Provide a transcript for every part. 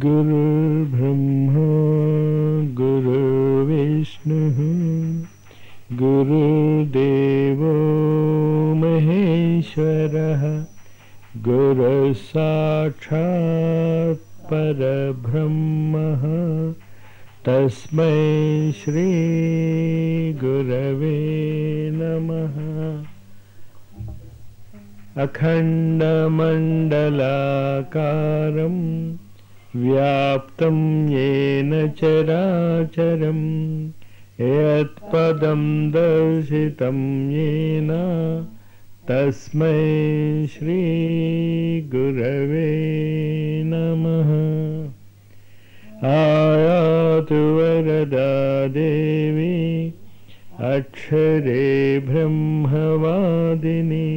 गुरुर्ब्रह्मा गुरुर्विष्णुः गुरुर्देवो महेश्वरः गुरुसाक्षात् परब्रह्मः तस्मै श्रीगुरवे नमः अखण्डमण्डलाकारं व्याप्तं येन चराचरं यत्पदं दर्शितं येन तस्मै श्रीगुरवे नमः आयातु वरदा देवी अक्षरे ब्रह्मवादिनी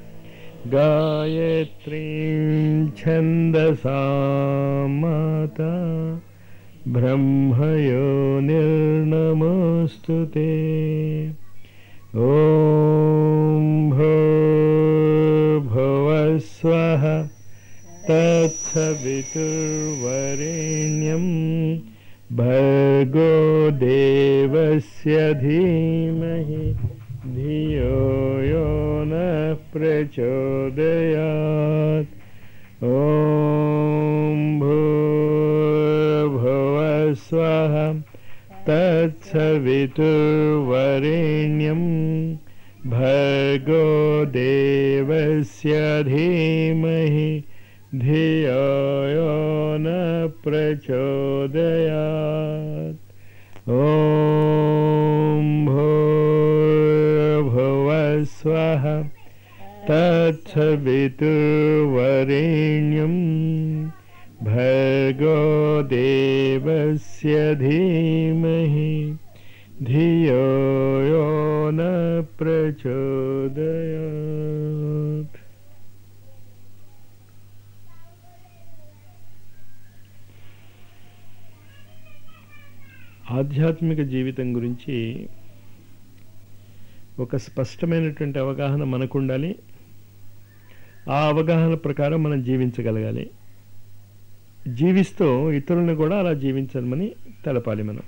गायत्रीं छन्दसा माता ब्रह्मयो निर्नमोऽस्तु ते ॐ भूर्भुवस्वः तत्सवितुर्वरेण्यं भर्गो देवस्य धीमहि धियो यो नः प्रचोदयात् ॐ भूर्भुवस्वः तत्सवितुर्वरेण्यं भर्गो देवस्य धीमहि धियो यो न प्रचोदयात् ॐ भूर्भुवस्वः तत्सवितुर्वरेण्यं भर्गो देवस्य धीमहि धियो यो न प्रचोदयात् ఆధ్యాత్మిక జీవితం గురించి ఒక స్పష్టమైనటువంటి అవగాహన మనకు ఉండాలి ఆ అవగాహన ప్రకారం మనం జీవించగలగాలి జీవిస్తూ ఇతరులను కూడా అలా జీవించమని తెలపాలి మనం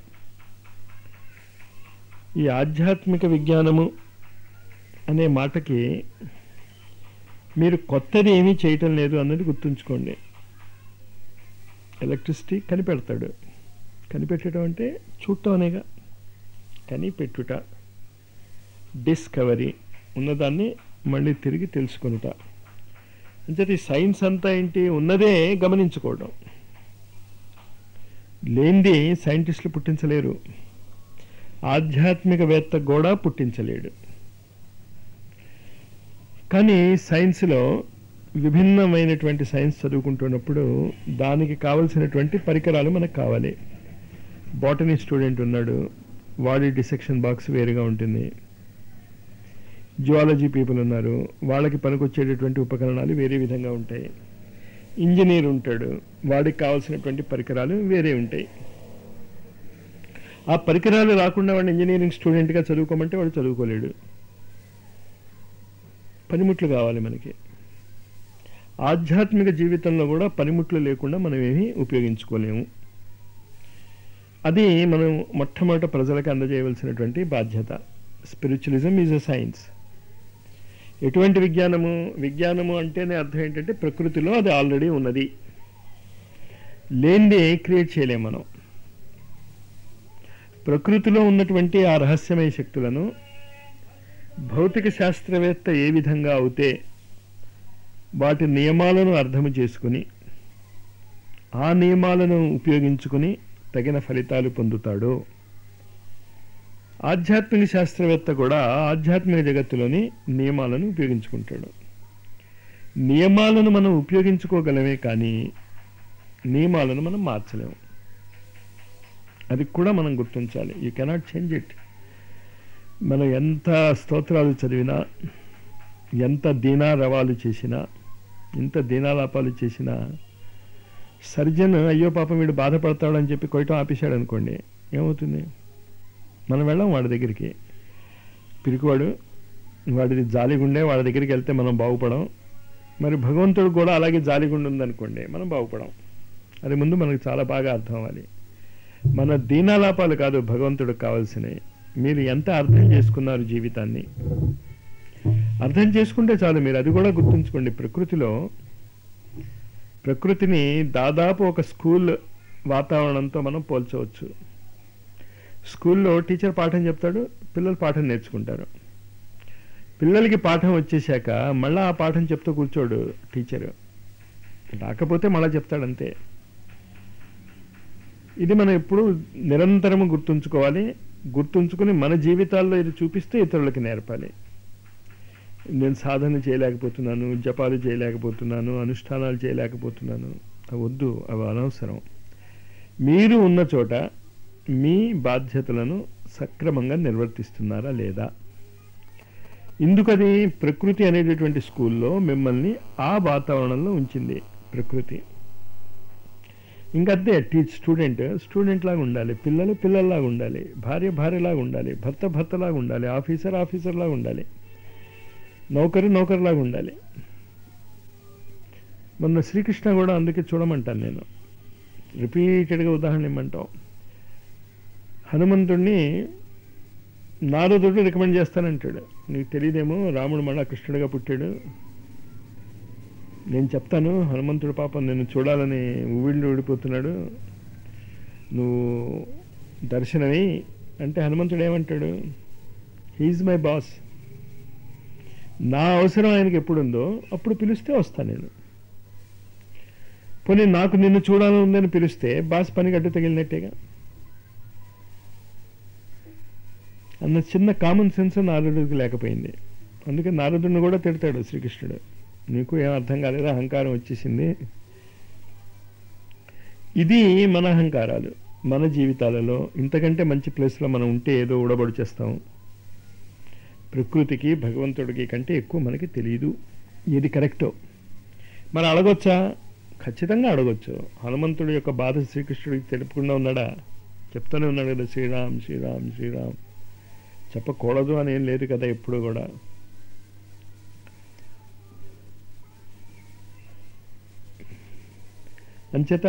ఈ ఆధ్యాత్మిక విజ్ఞానము అనే మాటకి మీరు కొత్తది ఏమీ చేయటం లేదు అన్నది గుర్తుంచుకోండి ఎలక్ట్రిసిటీ కనిపెడతాడు కనిపెట్టడం అంటే చూడటం అనేగా కనిపెట్టుట డిస్కవరీ ఉన్నదాన్ని మళ్ళీ తిరిగి తెలుసుకునుట అంటే సైన్స్ అంతా ఏంటి ఉన్నదే గమనించుకోవడం లేనిది సైంటిస్టులు పుట్టించలేరు ఆధ్యాత్మికవేత్త కూడా పుట్టించలేడు కానీ సైన్స్లో విభిన్నమైనటువంటి సైన్స్ చదువుకుంటున్నప్పుడు దానికి కావలసినటువంటి పరికరాలు మనకు కావాలి బాటనీ స్టూడెంట్ ఉన్నాడు వాడి డిసెక్షన్ బాక్స్ వేరుగా ఉంటుంది జువాలజీ పీపుల్ ఉన్నారు వాళ్ళకి పనికొచ్చేటటువంటి ఉపకరణాలు వేరే విధంగా ఉంటాయి ఇంజనీర్ ఉంటాడు వాడికి కావాల్సినటువంటి పరికరాలు వేరే ఉంటాయి ఆ పరికరాలు రాకుండా వాడు ఇంజనీరింగ్ స్టూడెంట్గా చదువుకోమంటే వాడు చదువుకోలేడు పనిముట్లు కావాలి మనకి ఆధ్యాత్మిక జీవితంలో కూడా పనిముట్లు లేకుండా మనం ఏమీ ఉపయోగించుకోలేము అది మనం మొట్టమొదట ప్రజలకు అందజేయవలసినటువంటి బాధ్యత స్పిరిచువలిజం ఈజ్ అ సైన్స్ ఎటువంటి విజ్ఞానము విజ్ఞానము అంటేనే అర్థం ఏంటంటే ప్రకృతిలో అది ఆల్రెడీ ఉన్నది లేనిది క్రియేట్ చేయలేం మనం ప్రకృతిలో ఉన్నటువంటి ఆ రహస్యమయ శక్తులను భౌతిక శాస్త్రవేత్త ఏ విధంగా అవుతే వాటి నియమాలను అర్థము చేసుకుని ఆ నియమాలను ఉపయోగించుకుని తగిన ఫలితాలు పొందుతాడు ఆధ్యాత్మిక శాస్త్రవేత్త కూడా ఆధ్యాత్మిక జగత్తులోని నియమాలను ఉపయోగించుకుంటాడు నియమాలను మనం ఉపయోగించుకోగలమే కానీ నియమాలను మనం మార్చలేము అది కూడా మనం గుర్తించాలి యూ కెనాట్ చేంజ్ ఇట్ మనం ఎంత స్తోత్రాలు చదివినా ఎంత దీనారవాలు చేసినా ఎంత దీనాలాపాలు చేసినా సర్జన్ అయ్యో పాపం వీడు బాధపడతాడని చెప్పి కొయటం ఆపేశాడు అనుకోండి ఏమవుతుంది మనం వెళ్ళాం వాడి దగ్గరికి పిరికివాడు వాడిది జాలిగుండే వాడి దగ్గరికి వెళ్తే మనం బాగుపడం మరి భగవంతుడు కూడా అలాగే జాలిగుండు ఉందనుకోండి మనం బాగుపడం అది ముందు మనకు చాలా బాగా అర్థం అవ్వాలి మన దీనాలాపాలు కాదు భగవంతుడికి కావాల్సినవి మీరు ఎంత అర్థం చేసుకున్నారు జీవితాన్ని అర్థం చేసుకుంటే చాలు మీరు అది కూడా గుర్తుంచుకోండి ప్రకృతిలో ప్రకృతిని దాదాపు ఒక స్కూల్ వాతావరణంతో మనం పోల్చవచ్చు స్కూల్లో టీచర్ పాఠం చెప్తాడు పిల్లలు పాఠం నేర్చుకుంటారు పిల్లలకి పాఠం వచ్చేసాక మళ్ళీ ఆ పాఠం చెప్తూ కూర్చోడు టీచరు రాకపోతే మళ్ళీ చెప్తాడంతే ఇది మనం ఎప్పుడు నిరంతరము గుర్తుంచుకోవాలి గుర్తుంచుకుని మన జీవితాల్లో ఇది చూపిస్తే ఇతరులకి నేర్పాలి నేను సాధన చేయలేకపోతున్నాను జపాలు చేయలేకపోతున్నాను అనుష్ఠానాలు చేయలేకపోతున్నాను అవి వద్దు అవి అనవసరం మీరు ఉన్న చోట మీ బాధ్యతలను సక్రమంగా నిర్వర్తిస్తున్నారా లేదా ఇందుకది ప్రకృతి అనేటటువంటి స్కూల్లో మిమ్మల్ని ఆ వాతావరణంలో ఉంచింది ప్రకృతి ఇంకంతే టీచ్ స్టూడెంట్ స్టూడెంట్ లాగా ఉండాలి పిల్లలు పిల్లల్లాగా ఉండాలి భార్య భార్యలాగా ఉండాలి భర్త భర్తలాగా ఉండాలి ఆఫీసర్ ఆఫీసర్ లాగా ఉండాలి నౌకరు నౌకరులాగా ఉండాలి మొన్న శ్రీకృష్ణ కూడా అందుకే చూడమంటాను నేను రిపీటెడ్గా ఉదాహరణ ఇమ్మంటాం హనుమంతుడిని నారదుడు రికమెండ్ చేస్తానంటాడు నీకు తెలియదేమో రాముడు మళ్ళా కృష్ణుడిగా పుట్టాడు నేను చెప్తాను హనుమంతుడు పాపం నేను చూడాలని ఊవిళ్ళు ఊడిపోతున్నాడు నువ్వు దర్శనమే అంటే హనుమంతుడు ఏమంటాడు హీఈ్ మై బాస్ నా అవసరం ఆయనకి ఎప్పుడుందో అప్పుడు పిలిస్తే వస్తాను నేను పోనీ నాకు నిన్ను చూడాలని ఉందని పిలిస్తే బాస్ పని గడ్డు తగిలినట్టేగా అన్న చిన్న కామన్ సెన్స్ నారదుడికి లేకపోయింది అందుకే నారదుడిని కూడా తిడతాడు శ్రీకృష్ణుడు నీకు ఏం అర్థం కాలేదు అహంకారం వచ్చేసింది ఇది మన అహంకారాలు మన జీవితాలలో ఇంతకంటే మంచి ప్లేస్లో మనం ఉంటే ఏదో ఊడబడి చేస్తాం ప్రకృతికి భగవంతుడికి కంటే ఎక్కువ మనకి తెలియదు ఇది కరెక్టో మరి అడగొచ్చా ఖచ్చితంగా అడగొచ్చు హనుమంతుడి యొక్క బాధ శ్రీకృష్ణుడికి తెలుపకుండా ఉన్నాడా చెప్తూనే ఉన్నాడు కదా శ్రీరామ్ శ్రీరామ్ శ్రీరామ్ చెప్పకూడదు అని ఏం లేదు కదా ఎప్పుడు కూడా అంచేత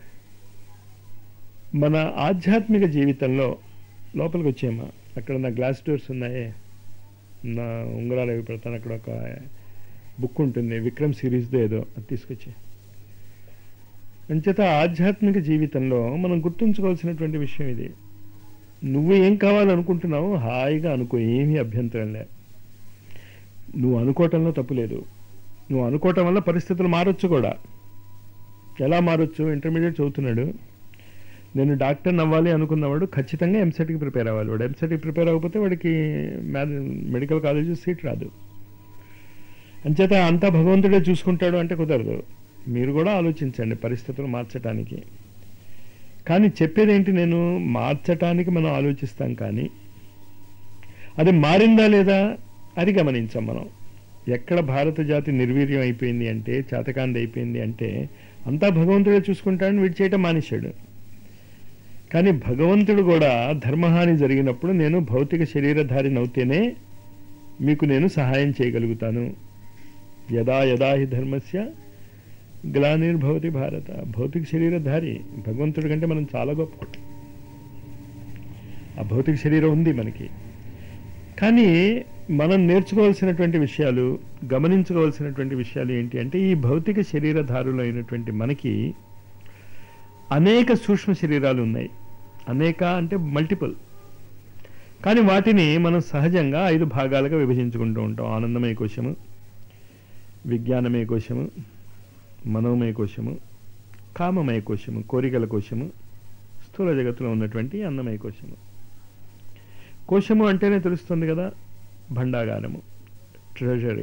మన ఆధ్యాత్మిక జీవితంలో లోపలికి వచ్చామా అక్కడ నా గ్లాస్ డోర్స్ ఉన్నాయే నా ఉంగరాలు అవి పెడతాను అక్కడ ఒక బుక్ ఉంటుంది విక్రమ్ సిరీస్దో ఏదో అది తీసుకొచ్చి అంచేత ఆధ్యాత్మిక జీవితంలో మనం గుర్తుంచుకోవాల్సినటువంటి విషయం ఇది నువ్వు ఏం కావాలనుకుంటున్నావు హాయిగా అనుకో ఏమీ అభ్యంతరం లే నువ్వు అనుకోవటంలో తప్పు లేదు నువ్వు అనుకోవటం వల్ల పరిస్థితులు మారొచ్చు కూడా ఎలా మారొచ్చు ఇంటర్మీడియట్ చదువుతున్నాడు నేను డాక్టర్ అవ్వాలి అనుకున్నవాడు ఖచ్చితంగా ఎంసెట్కి ప్రిపేర్ అవ్వాలి వాడు ఎంసెట్కి ప్రిపేర్ అవ్వకపోతే వాడికి మెడికల్ కాలేజ్ సీట్ రాదు అంచేత అంతా భగవంతుడే చూసుకుంటాడు అంటే కుదరదు మీరు కూడా ఆలోచించండి పరిస్థితులు మార్చడానికి కానీ చెప్పేది ఏంటి నేను మార్చటానికి మనం ఆలోచిస్తాం కానీ అది మారిందా లేదా అది గమనించాం మనం ఎక్కడ భారత జాతి నిర్వీర్యం అయిపోయింది అంటే చేతకాంది అయిపోయింది అంటే అంతా భగవంతుడే చూసుకుంటాడని వీడు చేయటం మానేశాడు కానీ భగవంతుడు కూడా ధర్మహాని జరిగినప్పుడు నేను భౌతిక శరీరధారిని అవుతేనే మీకు నేను సహాయం చేయగలుగుతాను యదా యదా హి ధర్మస్య గ్లానిర్భవతి భారత భౌతిక శరీరధారి భగవంతుడి కంటే మనం చాలా గొప్ప ఆ భౌతిక శరీరం ఉంది మనకి కానీ మనం నేర్చుకోవాల్సినటువంటి విషయాలు గమనించుకోవాల్సినటువంటి విషయాలు ఏంటి అంటే ఈ భౌతిక శరీరధారులు అయినటువంటి మనకి అనేక సూక్ష్మ శరీరాలు ఉన్నాయి అనేక అంటే మల్టిపుల్ కానీ వాటిని మనం సహజంగా ఐదు భాగాలుగా విభజించుకుంటూ ఉంటాం ఆనందమయ కోశము విజ్ఞానమయ కోశము మనోమయ కోశము కామమయ కోశము కోరికల కోశము స్థూల జగత్తులో ఉన్నటువంటి అన్నమయ కోశము కోశము అంటేనే తెలుస్తుంది కదా భండాగారము ట్రెజరీ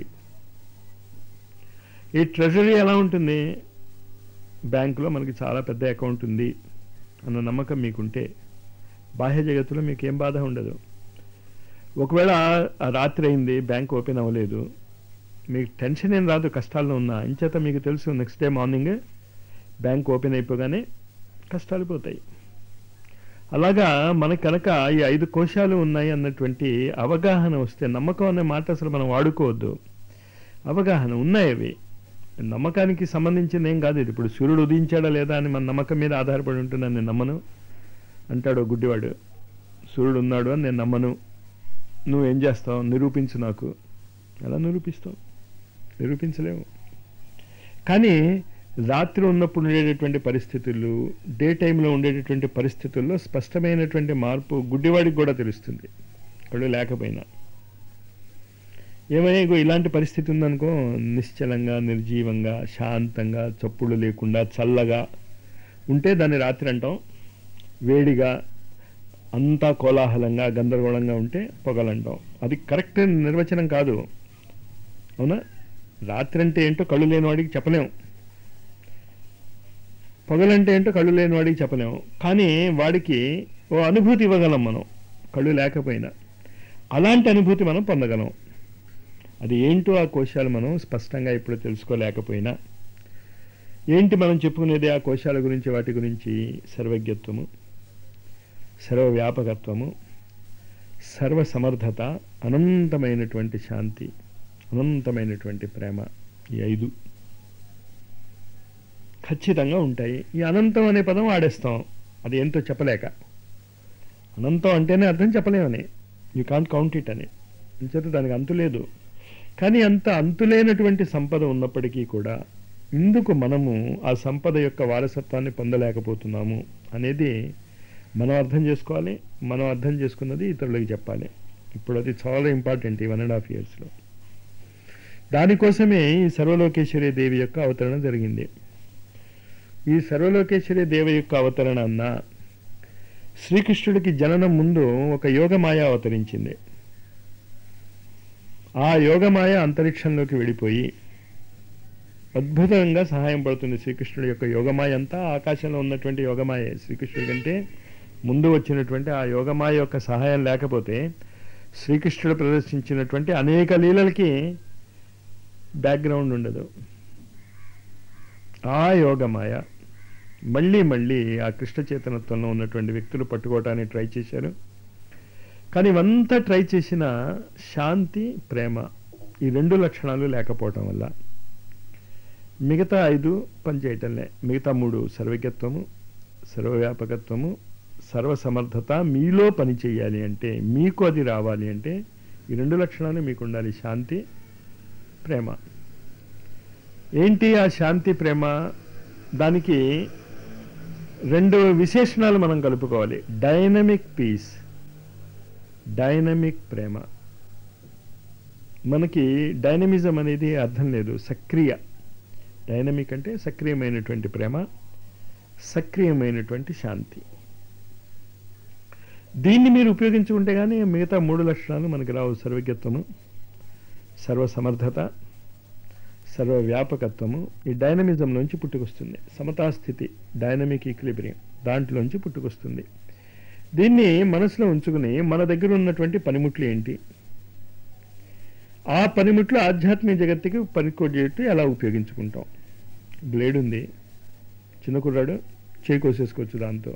ఈ ట్రెజరీ ఎలా ఉంటుంది బ్యాంకులో మనకి చాలా పెద్ద అకౌంట్ ఉంది అన్న నమ్మకం మీకుంటే బాహ్య జగత్తులో మీకు ఏం బాధ ఉండదు ఒకవేళ ఆ రాత్రి అయింది బ్యాంక్ ఓపెన్ అవ్వలేదు మీకు టెన్షన్ ఏం రాదు కష్టాల్లో ఉన్నా ఇంచేత మీకు తెలుసు next day morning bank open అయిపోగానే కష్టాలు పోతాయి అలాగా మనకు కనుక ఈ ఐదు కోశాలు ఉన్నాయి అన్నటువంటి అవగాహన వస్తే నమ్మకం అనే మాట అసలు మనం వాడుకోవద్దు అవగాహన ఉన్నాయి అవి నమ్మకానికి సంబంధించింది ఏం కాదు ఇది ఇప్పుడు సూర్యుడు ఉదయించాడా లేదా అని మన నమ్మకం మీద ఆధారపడి ఉంటున్నాను నేను నమ్మను అంటాడు ఓ గుడ్డివాడు సూర్యుడు ఉన్నాడు అని నేను నమ్మను నువ్వేం చేస్తావు నిరూపించు నాకు ఎలా నిరూపిస్తావు నిరూపించలేము కానీ రాత్రి ఉన్నప్పుడు ఉండేటటువంటి పరిస్థితులు డే టైంలో ఉండేటటువంటి పరిస్థితుల్లో స్పష్టమైనటువంటి మార్పు గుడ్డివాడికి కూడా తెలుస్తుంది కళ్ళు లేకపోయినా ఏమయ్యా ఇగో ఇలాంటి పరిస్థితి ఉందనుకో నిశ్చలంగా నిర్జీవంగా శాంతంగా చప్పుళ్ళు లేకుండా చల్లగా ఉంటే దాన్ని రాత్రి అంటాం వేడిగా అంతా కోలాహలంగా గందరగోళంగా ఉంటే పొగలంటాం అది కరెక్ట్ నిర్వచనం కాదు అవునా రాత్రి అంటే ఏంటో కళ్ళు లేని వాడికి చెప్పలేం పొగలంటే ఏంటో కళ్ళు లేని వాడికి చెప్పలేము కానీ వాడికి ఓ అనుభూతి ఇవ్వగలం మనం కళ్ళు లేకపోయినా అలాంటి అనుభూతి మనం పొందగలం అది ఏంటో ఆ కోశాలు మనం స్పష్టంగా ఇప్పుడు తెలుసుకోలేకపోయినా ఏంటి మనం చెప్పుకునేది ఆ కోశాల గురించి వాటి గురించి సర్వజ్ఞత్వము సర్వవ్యాపకత్వము సర్వసమర్థత అనంతమైనటువంటి శాంతి అనంతమైనటువంటి ప్రేమ ఈ ఐదు ఖచ్చితంగా ఉంటాయి ఈ అనంతం అనే పదం వాడేస్తాం అది ఏంటో చెప్పలేక అనంతం అంటేనే అర్థం చెప్పలేమని యూ కాంట్ కౌంట్ ఇట్ అని అంచేత దానికి అంతు లేదు కానీ అంత అంతులేనటువంటి సంపద ఉన్నప్పటికీ కూడా ఇందుకు మనము ఆ సంపద యొక్క వారసత్వాన్ని పొందలేకపోతున్నాము అనేది మనం అర్థం చేసుకోవాలి మనం అర్థం చేసుకున్నది ఇతరులకు చెప్పాలి ఇప్పుడు అది చాలా ఇంపార్టెంట్ ఈ వన్ అండ్ హాఫ్ ఇయర్స్లో దానికోసమే ఈ సర్వలోకేశ్వరి దేవి యొక్క అవతరణ జరిగింది ఈ సర్వలోకేశ్వరి దేవి యొక్క అవతరణ అన్న శ్రీకృష్ణుడికి జననం ముందు ఒక యోగమాయ అవతరించింది ఆ యోగమాయ అంతరిక్షంలోకి వెళ్ళిపోయి అద్భుతంగా సహాయం పడుతుంది శ్రీకృష్ణుడి యొక్క యోగమాయ అంతా ఆకాశంలో ఉన్నటువంటి యోగమాయే శ్రీకృష్ణుడి కంటే ముందు వచ్చినటువంటి ఆ యోగమాయ యొక్క సహాయం లేకపోతే శ్రీకృష్ణుడు ప్రదర్శించినటువంటి అనేక లీలలకి బ్యాక్గ్రౌండ్ ఉండదు ఆ యోగమాయ మళ్ళీ మళ్ళీ ఆ కృష్ణ చేతనత్వంలో ఉన్నటువంటి వ్యక్తులు పట్టుకోవటానికి ట్రై చేశారు కానీ ఇవంతా ట్రై చేసిన శాంతి ప్రేమ ఈ రెండు లక్షణాలు లేకపోవటం వల్ల మిగతా ఐదు పనిచేయటంలే మిగతా మూడు సర్వజ్ఞత్వము సర్వవ్యాపకత్వము సర్వసమర్థత మీలో పని చేయాలి అంటే మీకు అది రావాలి అంటే ఈ రెండు లక్షణాలు మీకు ఉండాలి శాంతి ప్రేమ ఏంటి ఆ శాంతి ప్రేమ దానికి రెండు విశేషణాలు మనం కలుపుకోవాలి డైనమిక్ పీస్ డైనమిక్ ప్రేమ మనకి డైనమిజం అనేది అర్థం లేదు సక్రియ డైనమిక్ అంటే సక్రియమైనటువంటి ప్రేమ సక్రియమైనటువంటి శాంతి దీన్ని మీరు ఉపయోగించుకుంటే కానీ మిగతా మూడు లక్షణాలు మనకి రావు సర్వజ్ఞత్వము సర్వసమర్థత సర్వవ్యాపకత్వము ఈ డైనమిజం నుంచి పుట్టుకొస్తుంది సమతాస్థితి డైనమిక్ ఈక్లిబ్రియం దాంట్లోంచి పుట్టుకొస్తుంది దీన్ని మనసులో ఉంచుకుని మన దగ్గర ఉన్నటువంటి పనిముట్లు ఏంటి ఆ పనిముట్లు ఆధ్యాత్మిక జగత్తుకి పనికొట్టేట్టు ఎలా ఉపయోగించుకుంటాం బ్లేడ్ ఉంది చిన్న కుర్రాడు చేయి కోసేసుకోవచ్చు దాంతో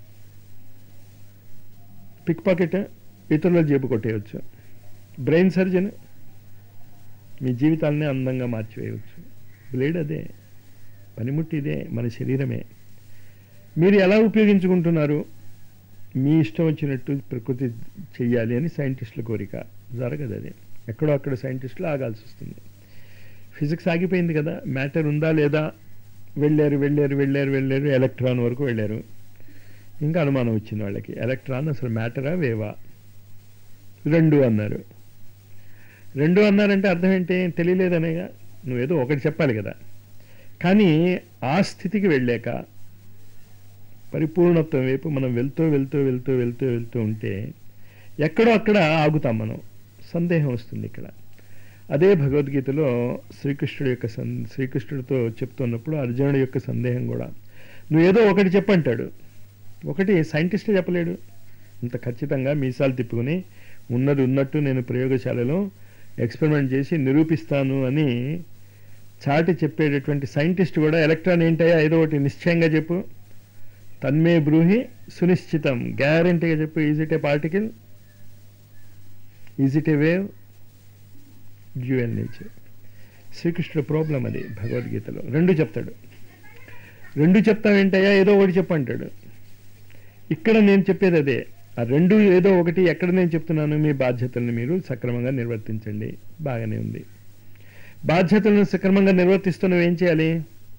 పిక్ పాకెట్ ఇతరుల జేబు కొట్టేయచ్చు బ్రెయిన్ సర్జన్ మీ జీవితాలనే అందంగా మార్చివేయవచ్చు బ్లేడ్ అదే పనిముట్టి ఇదే మన శరీరమే మీరు ఎలా ఉపయోగించుకుంటున్నారు మీ ఇష్టం వచ్చినట్టు ప్రకృతి చెయ్యాలి అని సైంటిస్టుల కోరిక జరగదు అది ఎక్కడో అక్కడ సైంటిస్టులు ఆగాల్సి వస్తుంది ఫిజిక్స్ ఆగిపోయింది కదా మ్యాటర్ ఉందా లేదా వెళ్ళారు వెళ్ళారు వెళ్ళారు వెళ్ళారు ఎలక్ట్రాన్ వరకు వెళ్ళారు ఇంకా అనుమానం వచ్చింది వాళ్ళకి ఎలక్ట్రాన్ అసలు మ్యాటరా వేవా రెండు అన్నారు రెండు అన్నారంటే అర్థం ఏంటి తెలియలేదనేగా నువ్వేదో ఒకటి చెప్పాలి కదా కానీ ఆ స్థితికి వెళ్ళాక పరిపూర్ణత్వం వైపు మనం వెళ్తూ వెళ్తూ వెళ్తూ వెళ్తూ వెళ్తూ ఉంటే ఎక్కడో అక్కడ ఆగుతాం మనం సందేహం వస్తుంది ఇక్కడ అదే భగవద్గీతలో శ్రీకృష్ణుడి యొక్క సం శ్రీకృష్ణుడితో చెప్తున్నప్పుడు అర్జునుడి యొక్క సందేహం కూడా నువ్వు ఏదో ఒకటి చెప్పంటాడు ఒకటి సైంటిస్ట్ చెప్పలేడు ఇంత ఖచ్చితంగా మీసాలు తిప్పుకుని ఉన్నది ఉన్నట్టు నేను ప్రయోగశాలలో ఎక్స్పెరిమెంట్ చేసి నిరూపిస్తాను అని చాటి చెప్పేటటువంటి సైంటిస్ట్ కూడా ఎలక్ట్రాన్ ఏంటయ్యా ఏదో ఒకటి నిశ్చయంగా చెప్పు తన్మే బ్రూహి సునిశ్చితం గ్యారంటీగా చెప్పు is it a particle is it a wave dual nature శ్రీకృష్ణుడు ప్రాబ్లం అది భగవద్గీతలో రెండు చెప్తాడు రెండు చెప్తావేంటయ్యా ఏదో ఒకటి చెప్పంటాడు ఇక్కడ నేను చెప్పేది అదే ఆ రెండు ఏదో ఒకటి ఎక్కడ నేను చెప్తున్నాను మీ బాధ్యతల్ని మీరు సక్రమంగా నిర్వర్తించండి బాగానే ఉంది బాధ్యతలను సక్రమంగా నిర్వర్తిస్తూ నువ్వేం చేయాలి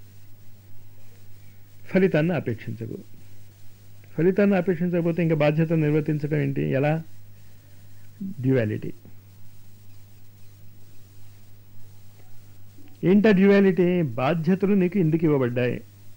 ఫలితాన్ని అపేక్షించకు ఫలితాన్ని అపేక్షించకపోతే ఇంకా బాధ్యతను నిర్వర్తించడం ఏంటి ఎలా డ్యువాలిటీ ఏంటా డ్యువాలిటీ బాధ్యతలు నీకు ఎందుకు ఇవ్వబడ్డాయి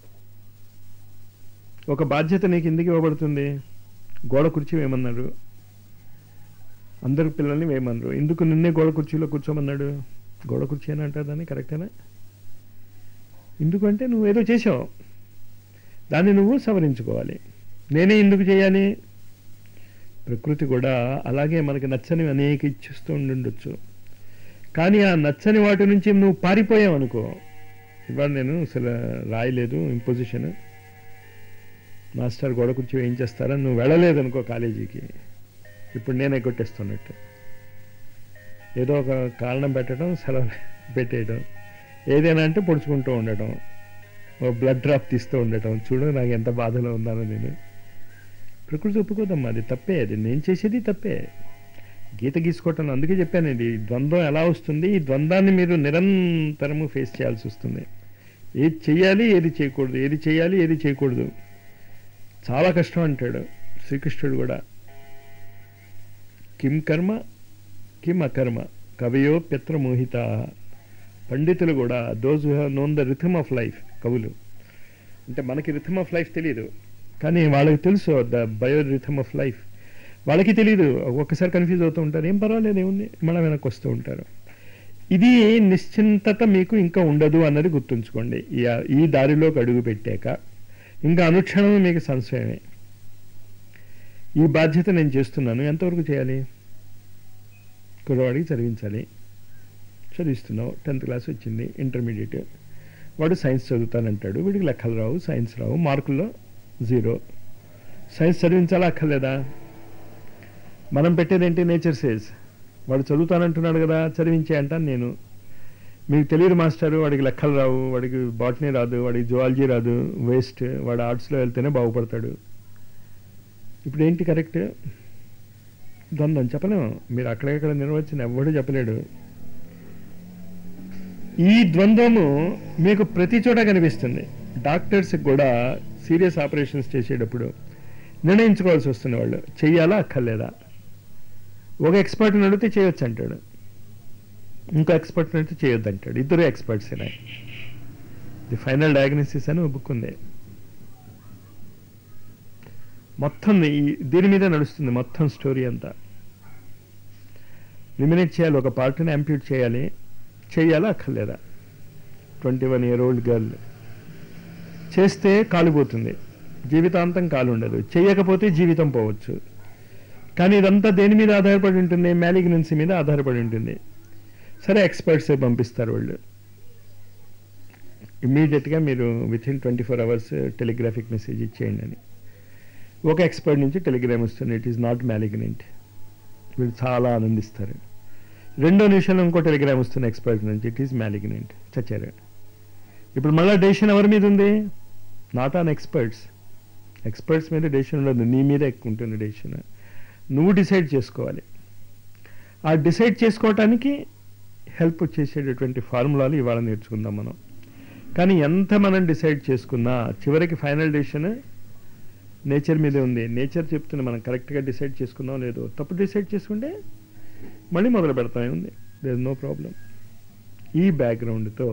ఒక బాధ్యత నీకు ఎందుకు ఇవ్వబడుతుంది గోడ కుర్చీ వేయమన్నాడు అందరు పిల్లల్ని వేయమన్నారు ఎందుకు నిన్నే గోడ కుర్చీలో కూర్చోమన్నాడు గోడ కుర్చీ అని అంటారు దాన్ని కరెక్టేనా ఎందుకంటే నువ్వు ఏదో చేసావు దాన్ని నువ్వు సవరించుకోవాలి నేనే ఎందుకు చేయాలి ప్రకృతి కూడా అలాగే మనకి నచ్చని అనేక ఇచ్చిస్తూ ఉండుండొచ్చు కానీ ఆ నచ్చని వాటి నుంచి నువ్వు పారిపోయావు అనుకో ఇవాళ నేను అసలు రాయలేదు ఇంపోజిషన్ మాస్టర్ గోడ కుర్చీ ఏం చేస్తారని నువ్వు వెళ్ళలేదు అనుకో కాలేజీకి ఇప్పుడు నేనే కొట్టేస్తున్నట్టు ఏదో ఒక కారణం పెట్టడం సెలవు పెట్టేయడం ఏదైనా అంటే పొడుచుకుంటూ ఉండటం ఓ బ్లడ్ డ్రాప్ తీస్తూ ఉండటం చూడు నాకు ఎంత బాధలో ఉన్నానో నేను ప్రకృతి ఒప్పుకోదమ్మా అది తప్పే అది నేను చేసేది తప్పే గీత గీసుకోవటం అందుకే చెప్పానండి ఈ ద్వంద్వం ఎలా వస్తుంది ఈ ద్వంద్వాన్ని మీరు నిరంతరము ఫేస్ చేయాల్సి వస్తుంది ఏది చెయ్యాలి ఏది చేయకూడదు ఏది చేయాలి ఏది చేయకూడదు చాలా కష్టం అంటాడు శ్రీకృష్ణుడు కూడా కిం కర్మ కిం అకర్మ కవయో పిత్రమోహిత పండితులు కూడా those have known the rhythm of life కవులు అంటే మనకి రిథమ్ ఆఫ్ లైఫ్ తెలియదు కానీ వాళ్ళకి తెలుసు the bio rhythm of life వాళ్ళకి తెలియదు ఒక్కసారి కన్ఫ్యూజ్ అవుతూ ఉంటారు ఏం పర్వాలేదు ఏముంది మళ్ళీ వెనక్కి వస్తూ ఉంటారు ఇది నిశ్చింతత మీకు ఇంకా ఉండదు అన్నది గుర్తుంచుకోండి ఈ- ఈ దారిలోకి అడుగు పెట్టాక ఇంకా అనుక్షణం మీకు సంశయమే ఈ బాధ్యత నేను చేస్తున్నాను ఎంతవరకు చేయాలి కుర్రవాడికి చదివించాలి చదివిస్తున్నావు టెన్త్ క్లాస్ వచ్చింది ఇంటర్మీడియట్ వాడు సైన్స్ చదువుతానంటాడు వీడికి లెక్కలు రావు సైన్స్ రావు మార్కుల్లో జీరో సైన్స్ చదివించాలా అక్కర్లేదా మనం పెట్టేదేంటి నేచర్ సేజ్ వాడు చదువుతానంటున్నాడు కదా చదివించే అంటాను నేను మీకు తెలియదు మాస్టర్ వాడికి లెక్కలు రావు వాడికి బాటనీ రాదు వాడికి జువాలజీ రాదు వేస్ట్ వాడు ఆర్ట్స్లో వెళ్తేనే బాగుపడతాడు ఇప్పుడు ఏంటి కరెక్ట్ ద్వంద్వం చెప్పలేము మీరు అక్కడెక్కడ నిర్వచన ఎవ్వడూ చెప్పలేడు ఈ ద్వంద్వము మీకు ప్రతి చోట కనిపిస్తుంది డాక్టర్స్ కూడా సీరియస్ ఆపరేషన్స్ చేసేటప్పుడు నిర్ణయించుకోవాల్సి వస్తుంది వాళ్ళు చెయ్యాలా అక్కర్లేదా ఒక ఎక్స్పర్ట్ని అడిగితే చేయొచ్చు అంటాడు ఇంకో ఎక్స్పర్ట్ని అడిగితే చేయొద్దు అంటాడు ఇద్దరు ఎక్స్పర్ట్స్ ది ఫైనల్ డయాగ్నోసిస్ అని ఒక బుక్ ఉంది మొత్తం ఈ- దీని మీద నడుస్తుంది మొత్తం స్టోరీ అంతా ఎలిమినేట్ చేయాలి ఒక పార్ట్ని అంప్యూట్ చేయాలి చేయాలా అక్కర్లేదా twenty one year old girl చేస్తే కాలిపోతుంది జీవితాంతం కాలు ఉండదు చేయకపోతే జీవితం పోవచ్చు కానీ ఇదంతా దేని మీద ఆధారపడి ఉంటుంది మ్యాలిగ్నెన్సీ మీద ఆధారపడి ఉంటుంది సరే ఎక్స్పర్ట్సే పంపిస్తారు వాళ్ళు ఇమ్మీడియట్గా మీరు within twenty four hours telegraphic message ఇచ్చేయండి అని ఒక ఎక్స్పర్ట్ నుంచి టెలిగ్రామ్ వస్తుంది ఇట్ ఈస్ నాట్ మ్యాలిగ్నెంట్ వీళ్ళు చాలా ఆనందిస్తారు రెండో నిమిషంలో ఇంకో టెలిగ్రామ్ వస్తుంది ఎక్స్పర్ట్ నుంచి ఇట్ ఈస్ మ్యాలిగ్నెంట్ చచ్చారు ఇప్పుడు మళ్ళీ డెసిషన్ ఎవరి మీద ఉంది నాట్ ఆన్ ఎక్స్పర్ట్స్ ఎక్స్పర్ట్స్ మీద డెసిషన్ ఉండదు నీ మీద ఎక్కువ ఉంటుంది డెసిషన్ నువ్వు డిసైడ్ చేసుకోవాలి ఆ డిసైడ్ చేసుకోవటానికి హెల్ప్ చేసేటటువంటి ఫార్ములాలు ఇవాళ నేర్చుకుందాం మనం కానీ ఎంత మనం డిసైడ్ చేసుకున్నా చివరికి ఫైనల్ డెసిషన్ నేచర్ మీదే ఉంది నేచర్ చెప్తుంది మనం కరెక్ట్గా డిసైడ్ చేసుకుందాం లేదో తప్పు డిసైడ్ చేసుకుంటే మళ్ళీ మొదలు పెడతామే ఉంది దేర్ నో ప్రాబ్లం ఈ బ్యాక్గ్రౌండ్తో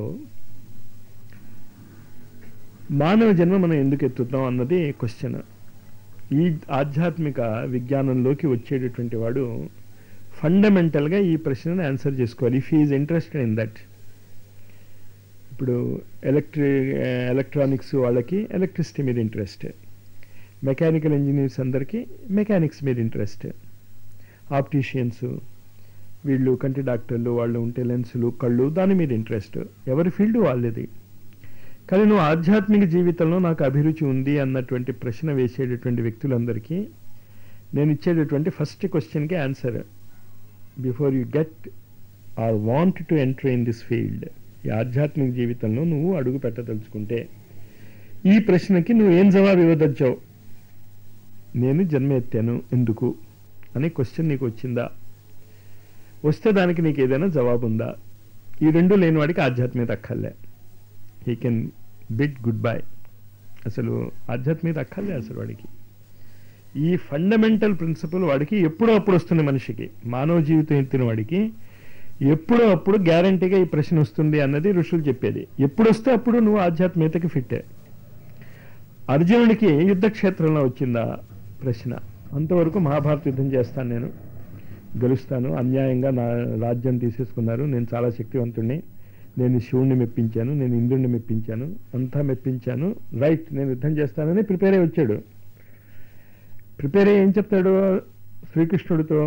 మానవ జన్మ మనం ఎందుకు ఎత్తుతాం అన్నది క్వశ్చన్ ఈ ఆధ్యాత్మిక విజ్ఞానంలోకి వచ్చేటటువంటి వాడు ఫండమెంటల్గా ఈ ప్రశ్నను ఆన్సర్ చేసుకోవాలి if is interested in that ఇప్పుడు ఎలక్ట్రి ఎలక్ట్రానిక్స్ వాళ్ళకి ఎలక్ట్రిసిటీ మీద ఇంట్రెస్ట్ మెకానికల్ ఇంజనీర్స్ అందరికీ మెకానిక్స్ మీద ఇంట్రెస్ట్ ఆప్టీషియన్స్ వీళ్ళు కంటి డాక్టర్లు వాళ్ళు ఉంటే లెన్సులు కళ్ళు దాని మీద ఇంట్రెస్ట్ ఎవరి ఫీల్డ్ వాళ్ళది కానీ నువ్వు ఆధ్యాత్మిక జీవితంలో నాకు అభిరుచి ఉంది అన్నటువంటి ప్రశ్న వేసేటటువంటి వ్యక్తులందరికీ నేను ఇచ్చేటటువంటి ఫస్ట్ క్వశ్చన్కి answer before you get or want to enter in this field ఈ ఆధ్యాత్మిక జీవితంలో నువ్వు అడుగు పెట్టదలుచుకుంటే ఈ ప్రశ్నకి నువ్వు ఏం జవాబు ఇవ్వదచ్చావు నేను జన్మ ఎత్తాను ఎందుకు అనే క్వశ్చన్ నీకు వచ్చిందా వస్తే దానికి నీకు ఏదైనా జవాబు ఉందా ఈ రెండు లేని వాడికి ఆధ్యాత్మికత అక్కర్లే he can bid good bye అసలు ఆధ్యాత్మికత అక్కర్లే అసలు వాడికి ఈ ఫండమెంటల్ ప్రిన్సిపల్ వాడికి ఎప్పుడో అప్పుడు వస్తుంది మనిషికి మానవ జీవితం ఎత్తిన వాడికి ఎప్పుడో అప్పుడు గ్యారంటీగా ఈ ప్రశ్న వస్తుంది అన్నది ఋషులు చెప్పేది ఎప్పుడు వస్తే అప్పుడు నువ్వు ఆధ్యాత్మికతకి ఫిట్టే అర్జునుడికి యుద్ధక్షేత్రంలో వచ్చిందా ప్రశ్న అంతవరకు మహాభారత యుద్ధం చేస్తాను నేను గెలుస్తాను అన్యాయంగా నా రాజ్యం తీసేసుకున్నారు నేను చాలా శక్తివంతుణ్ణి నేను శివుణ్ణి మెప్పించాను నేను ఇంద్రుణ్ణి మెప్పించాను అంతా మెప్పించాను రైట్ నేను యుద్ధం చేస్తానని ప్రిపేర్ అయి వచ్చాడు ప్రిపేర్ అయ్యి ఏం చెప్తాడు శ్రీకృష్ణుడితో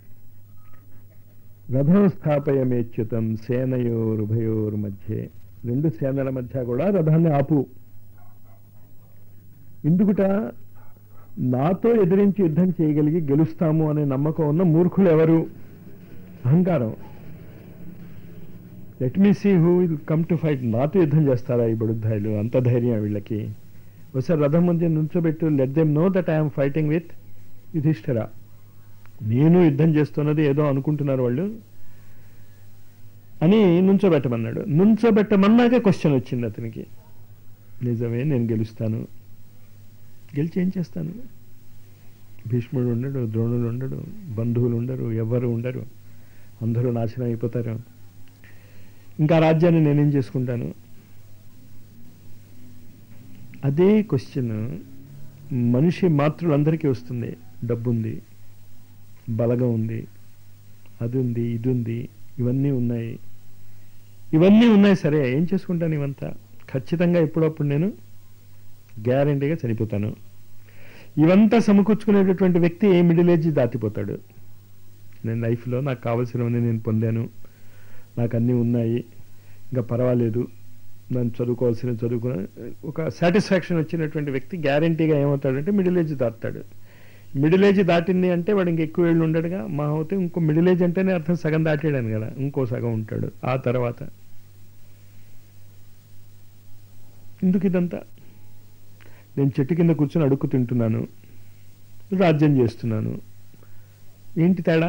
రథం స్థాపయమేచ్యుతం సేనయోరుభయోర్ మధ్య రెండు సేనల మధ్య కూడా రథాన్ని ఆపు ఎందుకుట నాతో ఎదిరించి యుద్ధం చేయగలిగి గెలుస్తాము అనే నమ్మకం ఉన్న మూర్ఖులు ఎవరు అహంకారం let me see who will come to fight నాతో యుద్ధం చేస్తారా ఈ బడుద్దాయిలు అంత ధైర్యం వీళ్ళకి ఒకసారి రథం ముందు నుంచోబెట్టు let them know that I'm fighting with Yudhishthira నేను యుద్ధం చేస్తున్నది ఏదో అనుకుంటున్నారు వాళ్ళు అని నుంచోబెట్టమన్నాడు నుంచోబెట్టమన్నాకే క్వశ్చన్ వచ్చింది అతనికి నిజమే నేను గెలుస్తాను గెలిచి ఏం చేస్తాను భీష్ముడు ఉండడు ద్రోణుడు ఉండడు బంధువులు ఉండరు ఎవ్వరు ఉండరు అందరూ నాశనం అయిపోతారు ఇంకా రాజ్యాన్ని నేనేం చేసుకుంటాను అదే క్వశ్చన్ మనిషి మాతృలందరికీ వస్తుంది డబ్బు ఉంది బలగం ఉంది అది ఉంది ఇది ఉంది ఇవన్నీ ఉన్నాయి ఇవన్నీ ఉన్నాయి సరే ఏం చేసుకుంటాను ఇవంతా ఖచ్చితంగా ఎప్పుడప్పుడు నేను గ్యారంటీగా చనిపోతాను ఇవంతా సమకూర్చుకునేటటువంటి వ్యక్తి ఏ మిడిల్ ఏజ్ దాటిపోతాడు నేను లైఫ్లో నాకు కావలసినవన్నీ నేను పొందాను నాకు అన్నీ ఉన్నాయి ఇంకా పర్వాలేదు నన్ను చదువుకోవాల్సిన చదువుకున్న ఒక సాటిస్ఫాక్షన్ వచ్చినటువంటి వ్యక్తి గ్యారంటీగా ఏమవుతాడంటే మిడిల్ ఏజ్ దాటుతాడు మిడిల్ ఏజ్ దాటింది అంటే వాడు ఇంక ఎక్కువ ఏళ్ళు ఉండడుగా మా అవుతే ఇంకో మిడిల్ ఏజ్ అంటేనే అర్థం సగం దాటాడని కదా ఇంకో సగం ఉంటాడు ఆ తర్వాత ఎందుకు ఇదంతా నేను చెట్టు కింద కూర్చొని అడుక్కు తింటున్నాను రాజ్యం చేస్తున్నాను ఏంటి తేడా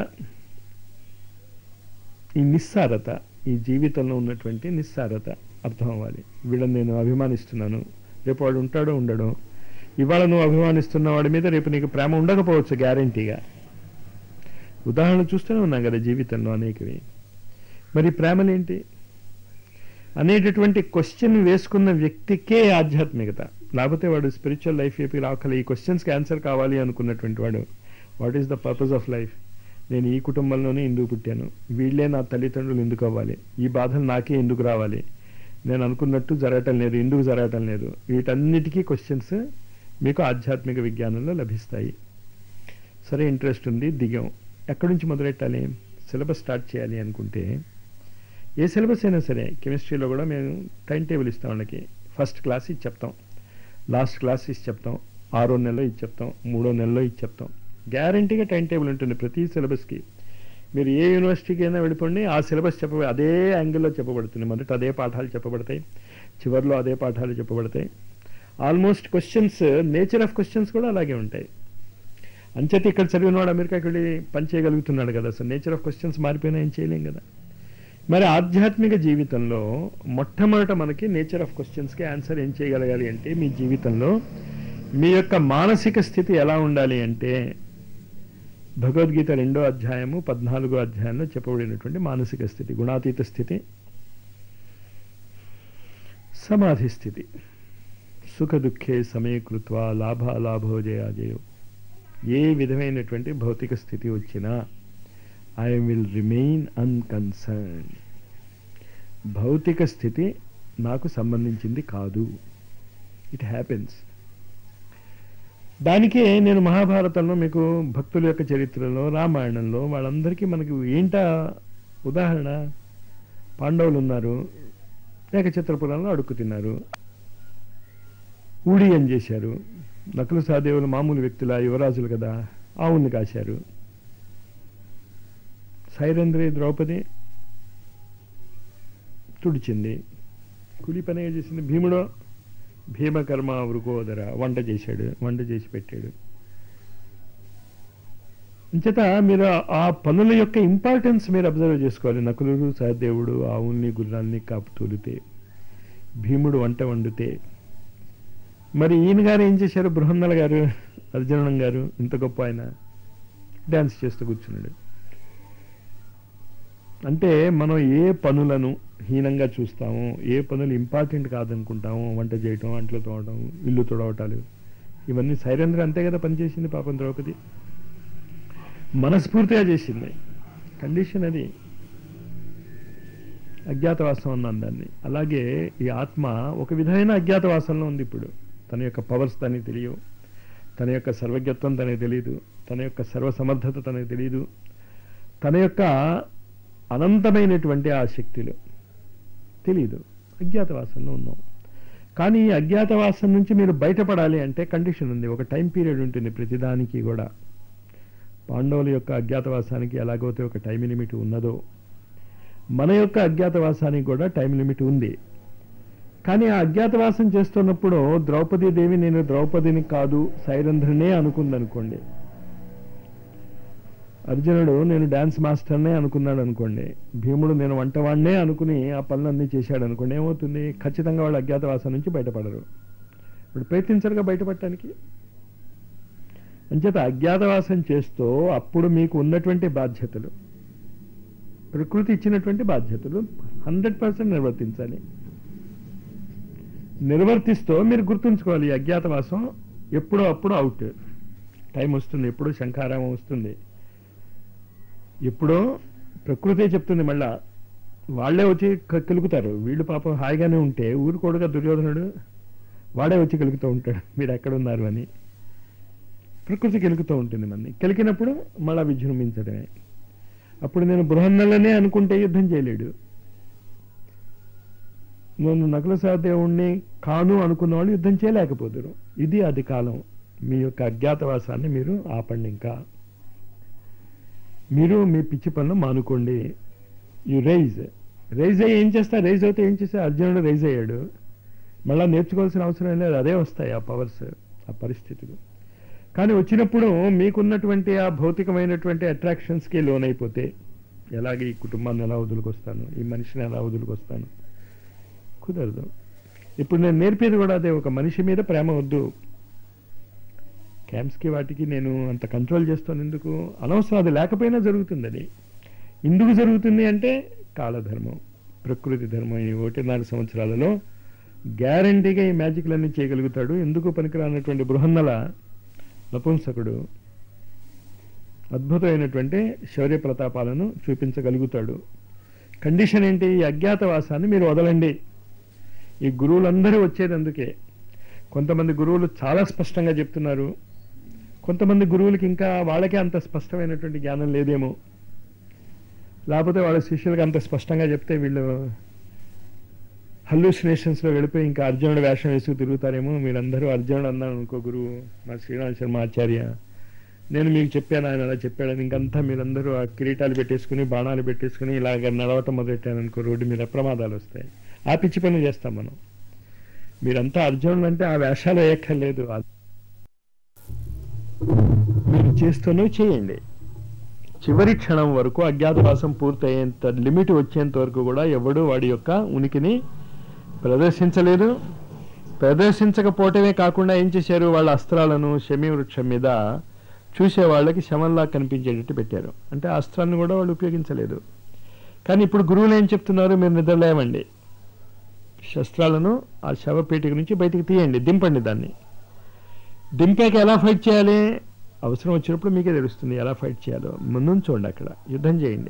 ఈ నిస్సారత ఈ జీవితంలో ఉన్నటువంటి నిస్సారత అర్థం అవ్వాలి వీళ్ళని నేను అభిమానిస్తున్నాను రేపు వాడు ఉంటాడో ఉండడో ఇవాళ నువ్వు అభిమానిస్తున్న వాడి మీద రేపు నీకు ప్రేమ ఉండకపోవచ్చు గ్యారంటీగా ఉదాహరణ చూస్తూనే ఉన్నాం కదా జీవితంలో అనేకవి మరి ప్రేమలేంటి అనేటటువంటి క్వశ్చన్ వేసుకున్న వ్యక్తికే ఆధ్యాత్మికత లేకపోతే వాడు స్పిరిచువల్ లైఫ్ వైపు రాకలే ఈ క్వశ్చన్స్కి ఆన్సర్ కావాలి అనుకున్నటువంటి వాడు what is the purpose of life నేను ఈ కుటుంబంలోనే ఎందుకు పుట్టాను వీళ్ళే నా తల్లిదండ్రులు ఎందుకు అవ్వాలి ఈ బాధలు నాకే ఎందుకు రావాలి నేను అనుకున్నట్టు జరగటం లేదు ఎందుకు జరగటం లేదు వీటన్నిటికీ క్వశ్చన్స్ మీకు ఆధ్యాత్మిక విజ్ఞానంలో లభిస్తాయి సరే ఇంట్రెస్ట్ ఉంది దిగాం ఎక్కడి నుంచి మొదలెట్టాలి సిలబస్ స్టార్ట్ చేయాలి అనుకుంటే ఏ సిలబస్ అయినా సరే కెమిస్ట్రీలో కూడా మేము టైం టేబుల్ ఇస్తాం వాళ్ళకి ఫస్ట్ క్లాస్ ఇది చెప్తాం లాస్ట్ క్లాస్ ఇది చెప్తాం ఆరో నెలలో ఇది చెప్తాం మూడో నెలలో ఇది చెప్తాం గ్యారంటీగా టైం టేబుల్ ఉంటుంది ప్రతి సిలబస్కి మీరు ఏ యూనివర్సిటీకి అయినా వెళ్ళిపోండి ఆ సిలబస్ చెప్ప అదే యాంగిల్లో చెప్పబడుతుంది మొదట అదే పాఠాలు చెప్పబడతాయి చివరిలో అదే పాఠాలు చెప్పబడతాయి almost questions nature of questions కూడా అలాగే ఉంటాయి అంచేత ఇక్కడ చదివిన వాడు అమెరికాకి వెళ్ళి పని చేయగలుగుతున్నాడు కదా సో నేచర్ ఆఫ్ క్వశ్చన్స్ మారిపోయినా ఏం చేయలేం కదా మరి ఆధ్యాత్మిక జీవితంలో మొట్టమొదట మనకి నేచర్ ఆఫ్ క్వశ్చన్స్కి ఆన్సర్ ఏం చేయగలగాలి అంటే మీ జీవితంలో మీ యొక్క మానసిక స్థితి ఎలా ఉండాలి అంటే భగవద్గీత రెండో అధ్యాయము పద్నాలుగో అధ్యాయంలో చెప్పబడినటువంటి మానసిక స్థితి గుణాతీత స్థితి సమాధి స్థితి సుఖ దుఃఖే సమీకృత్వ లాభాలాభో జయాజయో ఏ విధమైనటువంటి భౌతిక స్థితి వచ్చినా ఐ విల్ రిమైన్ అన్కన్సర్న్ భౌతిక స్థితి నాకు సంబంధించింది కాదు ఇట్ హ్యాపెన్స్ దానికే నేను మహాభారతంలో మీకు భక్తుల యొక్క చరిత్రలో రామాయణంలో వాళ్ళందరికీ మనకు ఏంటా ఉదాహరణ పాండవులు ఉన్నారు ఏకచిత్రపురంలో అడుక్కు తిన్నారు ఊడియం చేశారు నకులు సహదేవులు మామూలు వ్యక్తుల యువరాజులు కదా ఆవుల్ని కాశారు సైరంధ్రి ద్రౌపది తుడిచింది కూలి పనిగా చేసింది భీముడు భీమకర్మ వృకోదర వంట చేశాడు వంట చేసి పెట్టాడు అంచేత మీరు ఆ పనుల యొక్క ఇంపార్టెన్స్ మీరు అబ్జర్వ్ చేసుకోవాలి నకులుడు సహదేవుడు ఆవుల్ని గుర్రాల్ని కాపు తోలితే భీముడు వంట వండితే మరి ఈయన గారు ఏం చేశారు బృహన్నల గారు అర్జునం గారు ఇంత గొప్ప ఆయన డ్యాన్స్ చేస్తూ కూర్చున్నాడు అంటే మనం ఏ పనులను హీనంగా చూస్తాము ఏ పనులు ఇంపార్టెంట్ కాదనుకుంటాము వంట చేయటం అంట్లు తోవడం ఇల్లు తుడవటాలు ఇవన్నీ సైరేంద్ర అంతే కదా పనిచేసింది పాపం ద్రౌపది మనస్ఫూర్తిగా చేసింది కండిషన్ అది అజ్ఞాతవాసం అన్నాను దాన్ని అలాగే ఈ ఆత్మ ఒక విధమైన అజ్ఞాతవాసంలో ఉంది ఇప్పుడు తన యొక్క పవర్స్ తనకి తెలియవు తన యొక్క సర్వజ్ఞత్వం తనకి తెలియదు తన యొక్క సర్వసమర్థత తనకి తెలియదు తన యొక్క అనంతమైనటువంటి ఆ శక్తులు తెలియదు అజ్ఞాతవాసంలో ఉన్నాం కానీ ఈ అజ్ఞాతవాసం నుంచి మీరు బయటపడాలి అంటే కండిషన్ ఉంది ఒక టైం పీరియడ్ ఉంటుంది ప్రతిదానికి కూడా పాండవుల యొక్క అజ్ఞాతవాసానికి ఎలాగైతే ఒక టైం లిమిట్ ఉన్నదో మన యొక్క అజ్ఞాతవాసానికి కూడా టైం లిమిట్ ఉంది కానీ ఆ అజ్ఞాతవాసం చేస్తున్నప్పుడు ద్రౌపదీ దేవి నేను ద్రౌపదిని కాదు సైరంధ్రనే అనుకుందనుకోండి అర్జునుడు నేను డాన్స్ మాస్టర్నే అనుకున్నాడు అనుకోండి భీముడు నేను వంటవాడినే అనుకుని ఆ పనులన్నీ చేశాడు అనుకోండి ఏమవుతుంది ఖచ్చితంగా వాళ్ళు అజ్ఞాతవాసం నుంచి బయటపడరు ఇప్పుడు ప్రయత్నించరుగా బయటపడటానికి అంచేత అజ్ఞాతవాసం చేస్తూ అప్పుడు మీకు ఉన్నటువంటి బాధ్యతలు ప్రకృతి ఇచ్చినటువంటి బాధ్యతలు హండ్రెడ్ పర్సెంట్ నిర్వర్తించాలి నిర్వర్తిస్తూ మీరు గుర్తుంచుకోవాలి ఈ అజ్ఞాతవాసం ఎప్పుడో అప్పుడు అవుట్ టైం వస్తుంది ఎప్పుడు శంఖారామం వస్తుంది ఎప్పుడో ప్రకృతే చెప్తుంది మళ్ళా వాళ్ళే వచ్చి క- కెలుకుతారు వీళ్ళు పాపం హాయిగానే ఉంటే ఊరుకోడుగా దుర్యోధనుడు వాడే వచ్చి కెలుకుతూ ఉంటాడు మీరు ఎక్కడ ఉన్నారు అని ప్రకృతి కెలుకుతూ ఉంటుంది మనని కెలికినప్పుడు మళ్ళా విజృంభించడమే అప్పుడు నేను బృహన్నలనే అనుకుంటే యుద్ధం చేయలేడు నేను నకుల సహదేవుణ్ణి కాను అనుకున్న వాళ్ళు యుద్ధం చేయలేకపోతారు ఇది అది కాలం మీ యొక్క అజ్ఞాతవాసాన్ని మీరు ఆపండి ఇంకా మీరు మీ పిచ్చి పనులు మానుకోండి యు రైజ్ రైజ్ అయ్యి ఏం చేస్తా రైజ్ అవుతే ఏం చేస్తే అర్జునుడు రైజ్ అయ్యాడు మళ్ళీ నేర్చుకోవాల్సిన అవసరం లేదు అదే వస్తాయి ఆ పవర్స్ ఆ పరిస్థితులు కానీ వచ్చినప్పుడు మీకున్నటువంటి ఆ భౌతికమైనటువంటి అట్రాక్షన్స్కి లోనైపోతే ఎలాగే ఈ కుటుంబాన్ని ఎలా వదులుకొస్తాను ఈ మనిషిని ఎలా వదులుకొస్తాను కుదరదు ఇప్పుడు నేను నేర్పేది కూడా అదే ఒక మనిషి మీద ప్రేమ వద్దు క్యాంప్స్కి వాటికి నేను అంత కంట్రోల్ చేస్తాను ఎందుకు అనవసరం అది లేకపోయినా జరుగుతుంది అది ఎందుకు జరుగుతుంది అంటే కాలధర్మం ప్రకృతి ధర్మం ఈ ఒకటిన్నర సంవత్సరాలలో గ్యారంటీగా ఈ మ్యాజిక్లన్నీ చేయగలుగుతాడు ఎందుకు పనికిరానటువంటి బృహన్నల నపుంసకుడు అద్భుతమైనటువంటి శౌర్య ప్రతాపాలను చూపించగలుగుతాడు కండిషన్ ఏంటి ఈ అజ్ఞాతవాసాన్ని మీరు వదలండి ఈ గురువులందరూ వచ్చేది అందుకే కొంతమంది గురువులు చాలా స్పష్టంగా చెప్తున్నారు కొంతమంది గురువులకి ఇంకా వాళ్ళకే అంత స్పష్టమైనటువంటి జ్ఞానం లేదేమో లేకపోతే వాళ్ళ శిష్యులకు అంత స్పష్టంగా చెప్తే వీళ్ళు హల్యూసినేషన్స్లో వెళ్ళిపోయి ఇంకా అర్జునుడు వేషం వేసుకు తిరుగుతారేమో మీరందరూ అర్జునుడు అన్నాను అనుకో గురువు మా శ్రీరామ శర్మ ఆచార్య నేను మీకు చెప్పాను ఆయన అలా చెప్పాడని ఇంకంతా మీరందరూ ఆ కిరీటాలు పెట్టేసుకుని బాణాలు పెట్టేసుకుని ఇలాగ నడవటం మొదలెట్టాను అనుకో రోడ్డు మీద ప్రమాదాలు వస్తాయి ఆ పిచ్చి పనులు చేస్తాం మనం మీరంతా అర్జునుడు అంటే ఆ వేషాలు వేయక్కర్లేదు ఆ- మీరు చేస్తూనే చేయండి చివరి క్షణం వరకు అజ్ఞాతవాసం పూర్తయ్యేంత లిమిట్ వచ్చేంత వరకు కూడా ఎవడు వాడి యొక్క ఉనికిని ప్రదర్శించలేదు ప్రదర్శించకపోవటమే కాకుండా ఏం చేశారు వాళ్ళ అస్త్రాలను శమీ వృక్షం మీద చూసే వాళ్ళకి శమంలా కనిపించేటట్టు పెట్టారు అంటే ఆ అస్త్రాన్ని కూడా వాళ్ళు ఉపయోగించలేదు కానీ ఇప్పుడు గురువులు ఏం చెప్తున్నారు మీరు నిద్రలేవండి శస్త్రాలను ఆ శవపేటిక నుంచి బయటికి తీయండి దింపండి దాన్ని దింపాక ఎలా ఫైట్ చేయాలి అవసరం వచ్చినప్పుడు మీకే తెలుస్తుంది ఎలా ఫైట్ చేయాలో ముందుంచోండి అక్కడ యుద్ధం చేయండి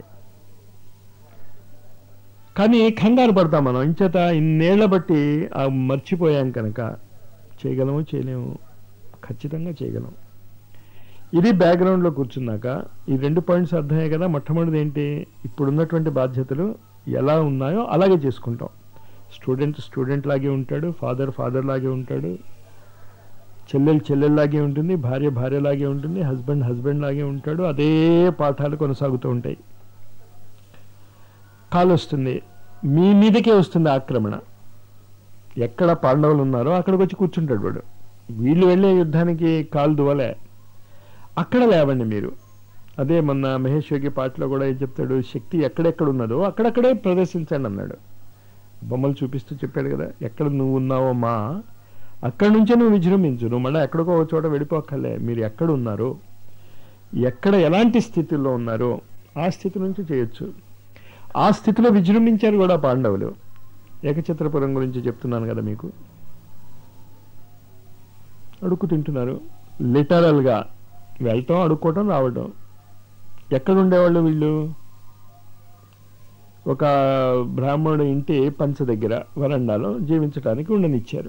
కానీ కంగారు పడతాం మనం ఇంచేత ఇన్నేళ్ల బట్టి ఆ మర్చిపోయాం కనుక చేయగలము చేయలేము ఖచ్చితంగా చేయగలం ఇది బ్యాక్గ్రౌండ్లో కూర్చున్నాక ఈ రెండు పాయింట్స్ అర్థమయ్యాయి కదా మొట్టమొదటిది ఏంటి ఇప్పుడున్నటువంటి బాధ్యతలు ఎలా ఉన్నాయో అలాగే చేసుకుంటాం స్టూడెంట్ స్టూడెంట్ లాగే ఉంటాడు ఫాదర్ ఫాదర్ లాగే ఉంటాడు చెల్లెలు చెల్లెల్లాగే ఉంటుంది భార్య భార్యలాగే ఉంటుంది హస్బెండ్ హస్బెండ్ లాగే ఉంటాడు అదే పాఠాలు కొనసాగుతూ ఉంటాయి కాల్ వస్తుంది మీ మీదకే వస్తుంది ఆక్రమణ ఎక్కడ పాండవులు ఉన్నారో అక్కడికి వచ్చి కూర్చుంటాడు వాడు వీళ్ళు వెళ్ళే యుద్ధానికి కాలు దువలే అక్కడ లేవండి మీరు అదే మొన్న మహేష్ యోగి పాటలో కూడా ఏం చెప్తాడు శక్తి ఎక్కడెక్కడ ఉన్నదో అక్కడక్కడే ప్రదర్శించండి అన్నాడు బొమ్మలు చూపిస్తూ చెప్పాడు కదా ఎక్కడ నువ్వు ఉన్నావో మా అక్కడి నుంచే నువ్వు విజృంభించు నువ్వు మళ్ళీ ఎక్కడికో ఒక చోట వెళ్ళిపోక్కర్లే మీరు ఎక్కడ ఉన్నారో ఎక్కడ ఎలాంటి స్థితిలో ఉన్నారో ఆ స్థితి నుంచి చేయొచ్చు ఆ స్థితిలో విజృంభించారు కూడా పాండవులు ఏకచిత్రపురం గురించి చెప్తున్నాను కదా మీకు అడుక్కు తింటున్నారు లిటరల్గా వెళ్ళటం అడుక్కోవటం రావటం ఎక్కడ ఉండేవాళ్ళు వీళ్ళు ఒక బ్రాహ్మణుడు ఇంటి పంచ దగ్గర వరండాలో జీవించడానికి ఉండనిచ్చారు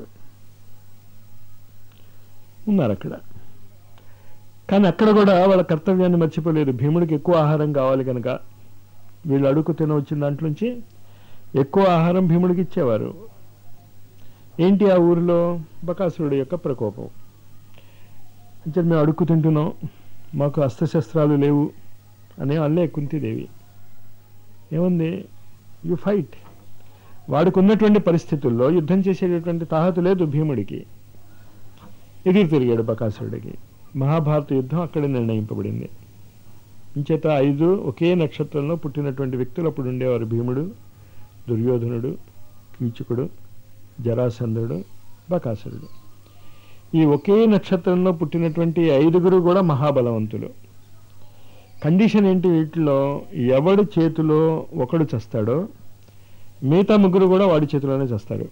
ఉన్నారు అక్కడ కానీ అక్కడ కూడా వాళ్ళ కర్తవ్యాన్ని మర్చిపోలేదు భీముడికి ఎక్కువ ఆహారం కావాలి కనుక వీళ్ళు అడుగు తినవచ్చిన దాంట్లోంచి ఎక్కువ ఆహారం భీముడికి ఇచ్చేవారు ఏంటి ఆ ఊరిలో బకాసురుడు యొక్క ప్రకోపం అంటే మేము అడుక్కు తింటున్నాం మాకు అస్త్రశస్త్రాలు లేవు అనే వాళ్ళే కుంతిదేవి ఏముంది యు ఫైట్ వాడికి ఉన్నటువంటి పరిస్థితుల్లో యుద్ధం చేసేటటువంటి తాహతు లేదు భీముడికి ఎదురు తిరిగాడు బకాసురుడికి మహాభారత యుద్ధం అక్కడే నిర్ణయింపబడింది ఇంచేత ఐదు ఒకే నక్షత్రంలో పుట్టినటువంటి వ్యక్తులు అప్పుడు ఉండేవారు భీముడు దుర్యోధనుడు కీచకుడు జరాసంధుడు బకాసురుడు ఈ ఒకే నక్షత్రంలో పుట్టినటువంటి ఐదుగురు కూడా మహాబలవంతులు కండిషన్ ఏంటి వీటిలో ఎవడి చేతిలో ఒకడు చస్తాడో మిగతా ముగ్గురు కూడా వాడి చేతిలోనే చస్తారు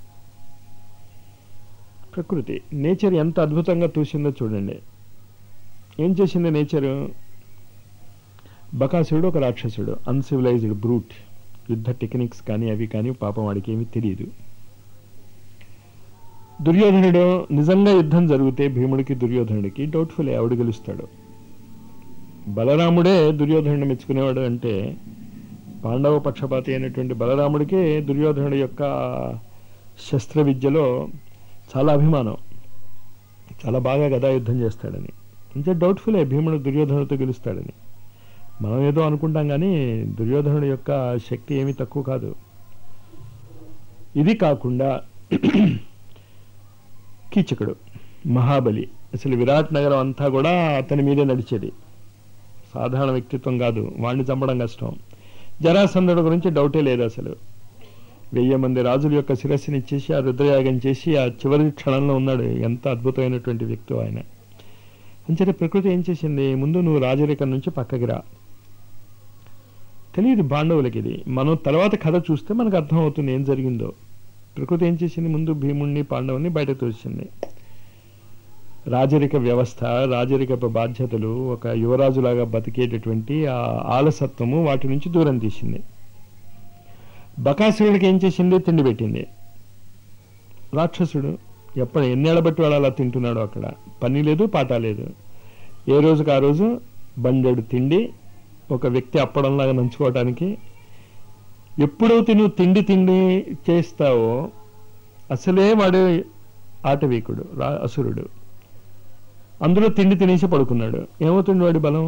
ప్రకృతి నేచర్ ఎంత అద్భుతంగా చూసిందో చూడండి ఏం చేసింది నేచరు బకాసురుడు ఒక రాక్షసుడు అన్సివిలైజ్డ్ బ్రూట్ యుద్ధ టెక్నిక్స్ కానీ అవి కానీ పాపం వాడికి ఏమీ తెలియదు దుర్యోధనుడు నిజంగా యుద్ధం జరిగితే భీముడికి దుర్యోధనుడికి డౌట్ఫుల్ ఎవడు గెలుస్తాడు బలరాముడే దుర్యోధనుడు మెచ్చుకునేవాడు అంటే పాండవ పక్షపాతి అయినటువంటి బలరాముడికే దుర్యోధనుడి యొక్క శస్త్ర విద్యలో చాలా అభిమానం చాలా బాగా గదా యుద్ధం చేస్తాడని ఇంకా డౌట్ఫుల్లే భీముడు దుర్యోధనుడితో గెలుస్తాడని మనం ఏదో అనుకుంటాం కానీ దుర్యోధనుడి యొక్క శక్తి ఏమీ తక్కువ కాదు ఇది కాకుండా కీచకుడు మహాబలి అసలు విరాట్ నగరం అంతా కూడా అతని మీదే నడిచేది సాధారణ వ్యక్తిత్వం కాదు వాడిని చంపడం కష్టం జరాసంధుడు గురించి డౌటే లేదు అసలు వెయ్యి మంది రాజుల యొక్క శిరస్సుని ఇచ్చేసి ఆ రుద్రయాగం చేసి ఆ చివరి క్షణంలో ఉన్నాడు ఎంత అద్భుతమైనటువంటి వ్యక్తి ఆయన అంచేత ప్రకృతి ఏం చేసింది ముందు నువ్వు రాజరికం నుంచి పక్కకి రా తెలియదు పాండవులకి ఇది మనం తర్వాత కథ చూస్తే మనకు అర్థం అవుతుంది ఏం జరిగిందో ప్రకృతి ఏం చేసింది ముందు భీముణ్ణి పాండవుని బయట తోసింది రాజరిక వ్యవస్థ రాజరికపు బాధ్యతలు ఒక యువరాజులాగా బతికేటటువంటి ఆ ఆలసత్వము వాటి నుంచి దూరం తీసింది బకాసురుడికి ఏం చేసింది తిండి పెట్టింది రాక్షసుడు ఎప్పుడు ఎన్నేళ్ల బట్టి వాడు అలా తింటున్నాడు అక్కడ పని లేదు పాట లేదు ఏ రోజుకి ఆ రోజు బండెడు తిండి ఒక వ్యక్తి అప్పడంలాగా నంచుకోవటానికి ఎప్పుడైతే నువ్వు తిండి తిండి చేస్తావో అసలే వాడు ఆటవీకుడు రా అసురుడు అందులో తిండి తినేసి పడుకున్నాడు ఏమవుతుంది వాడి బలం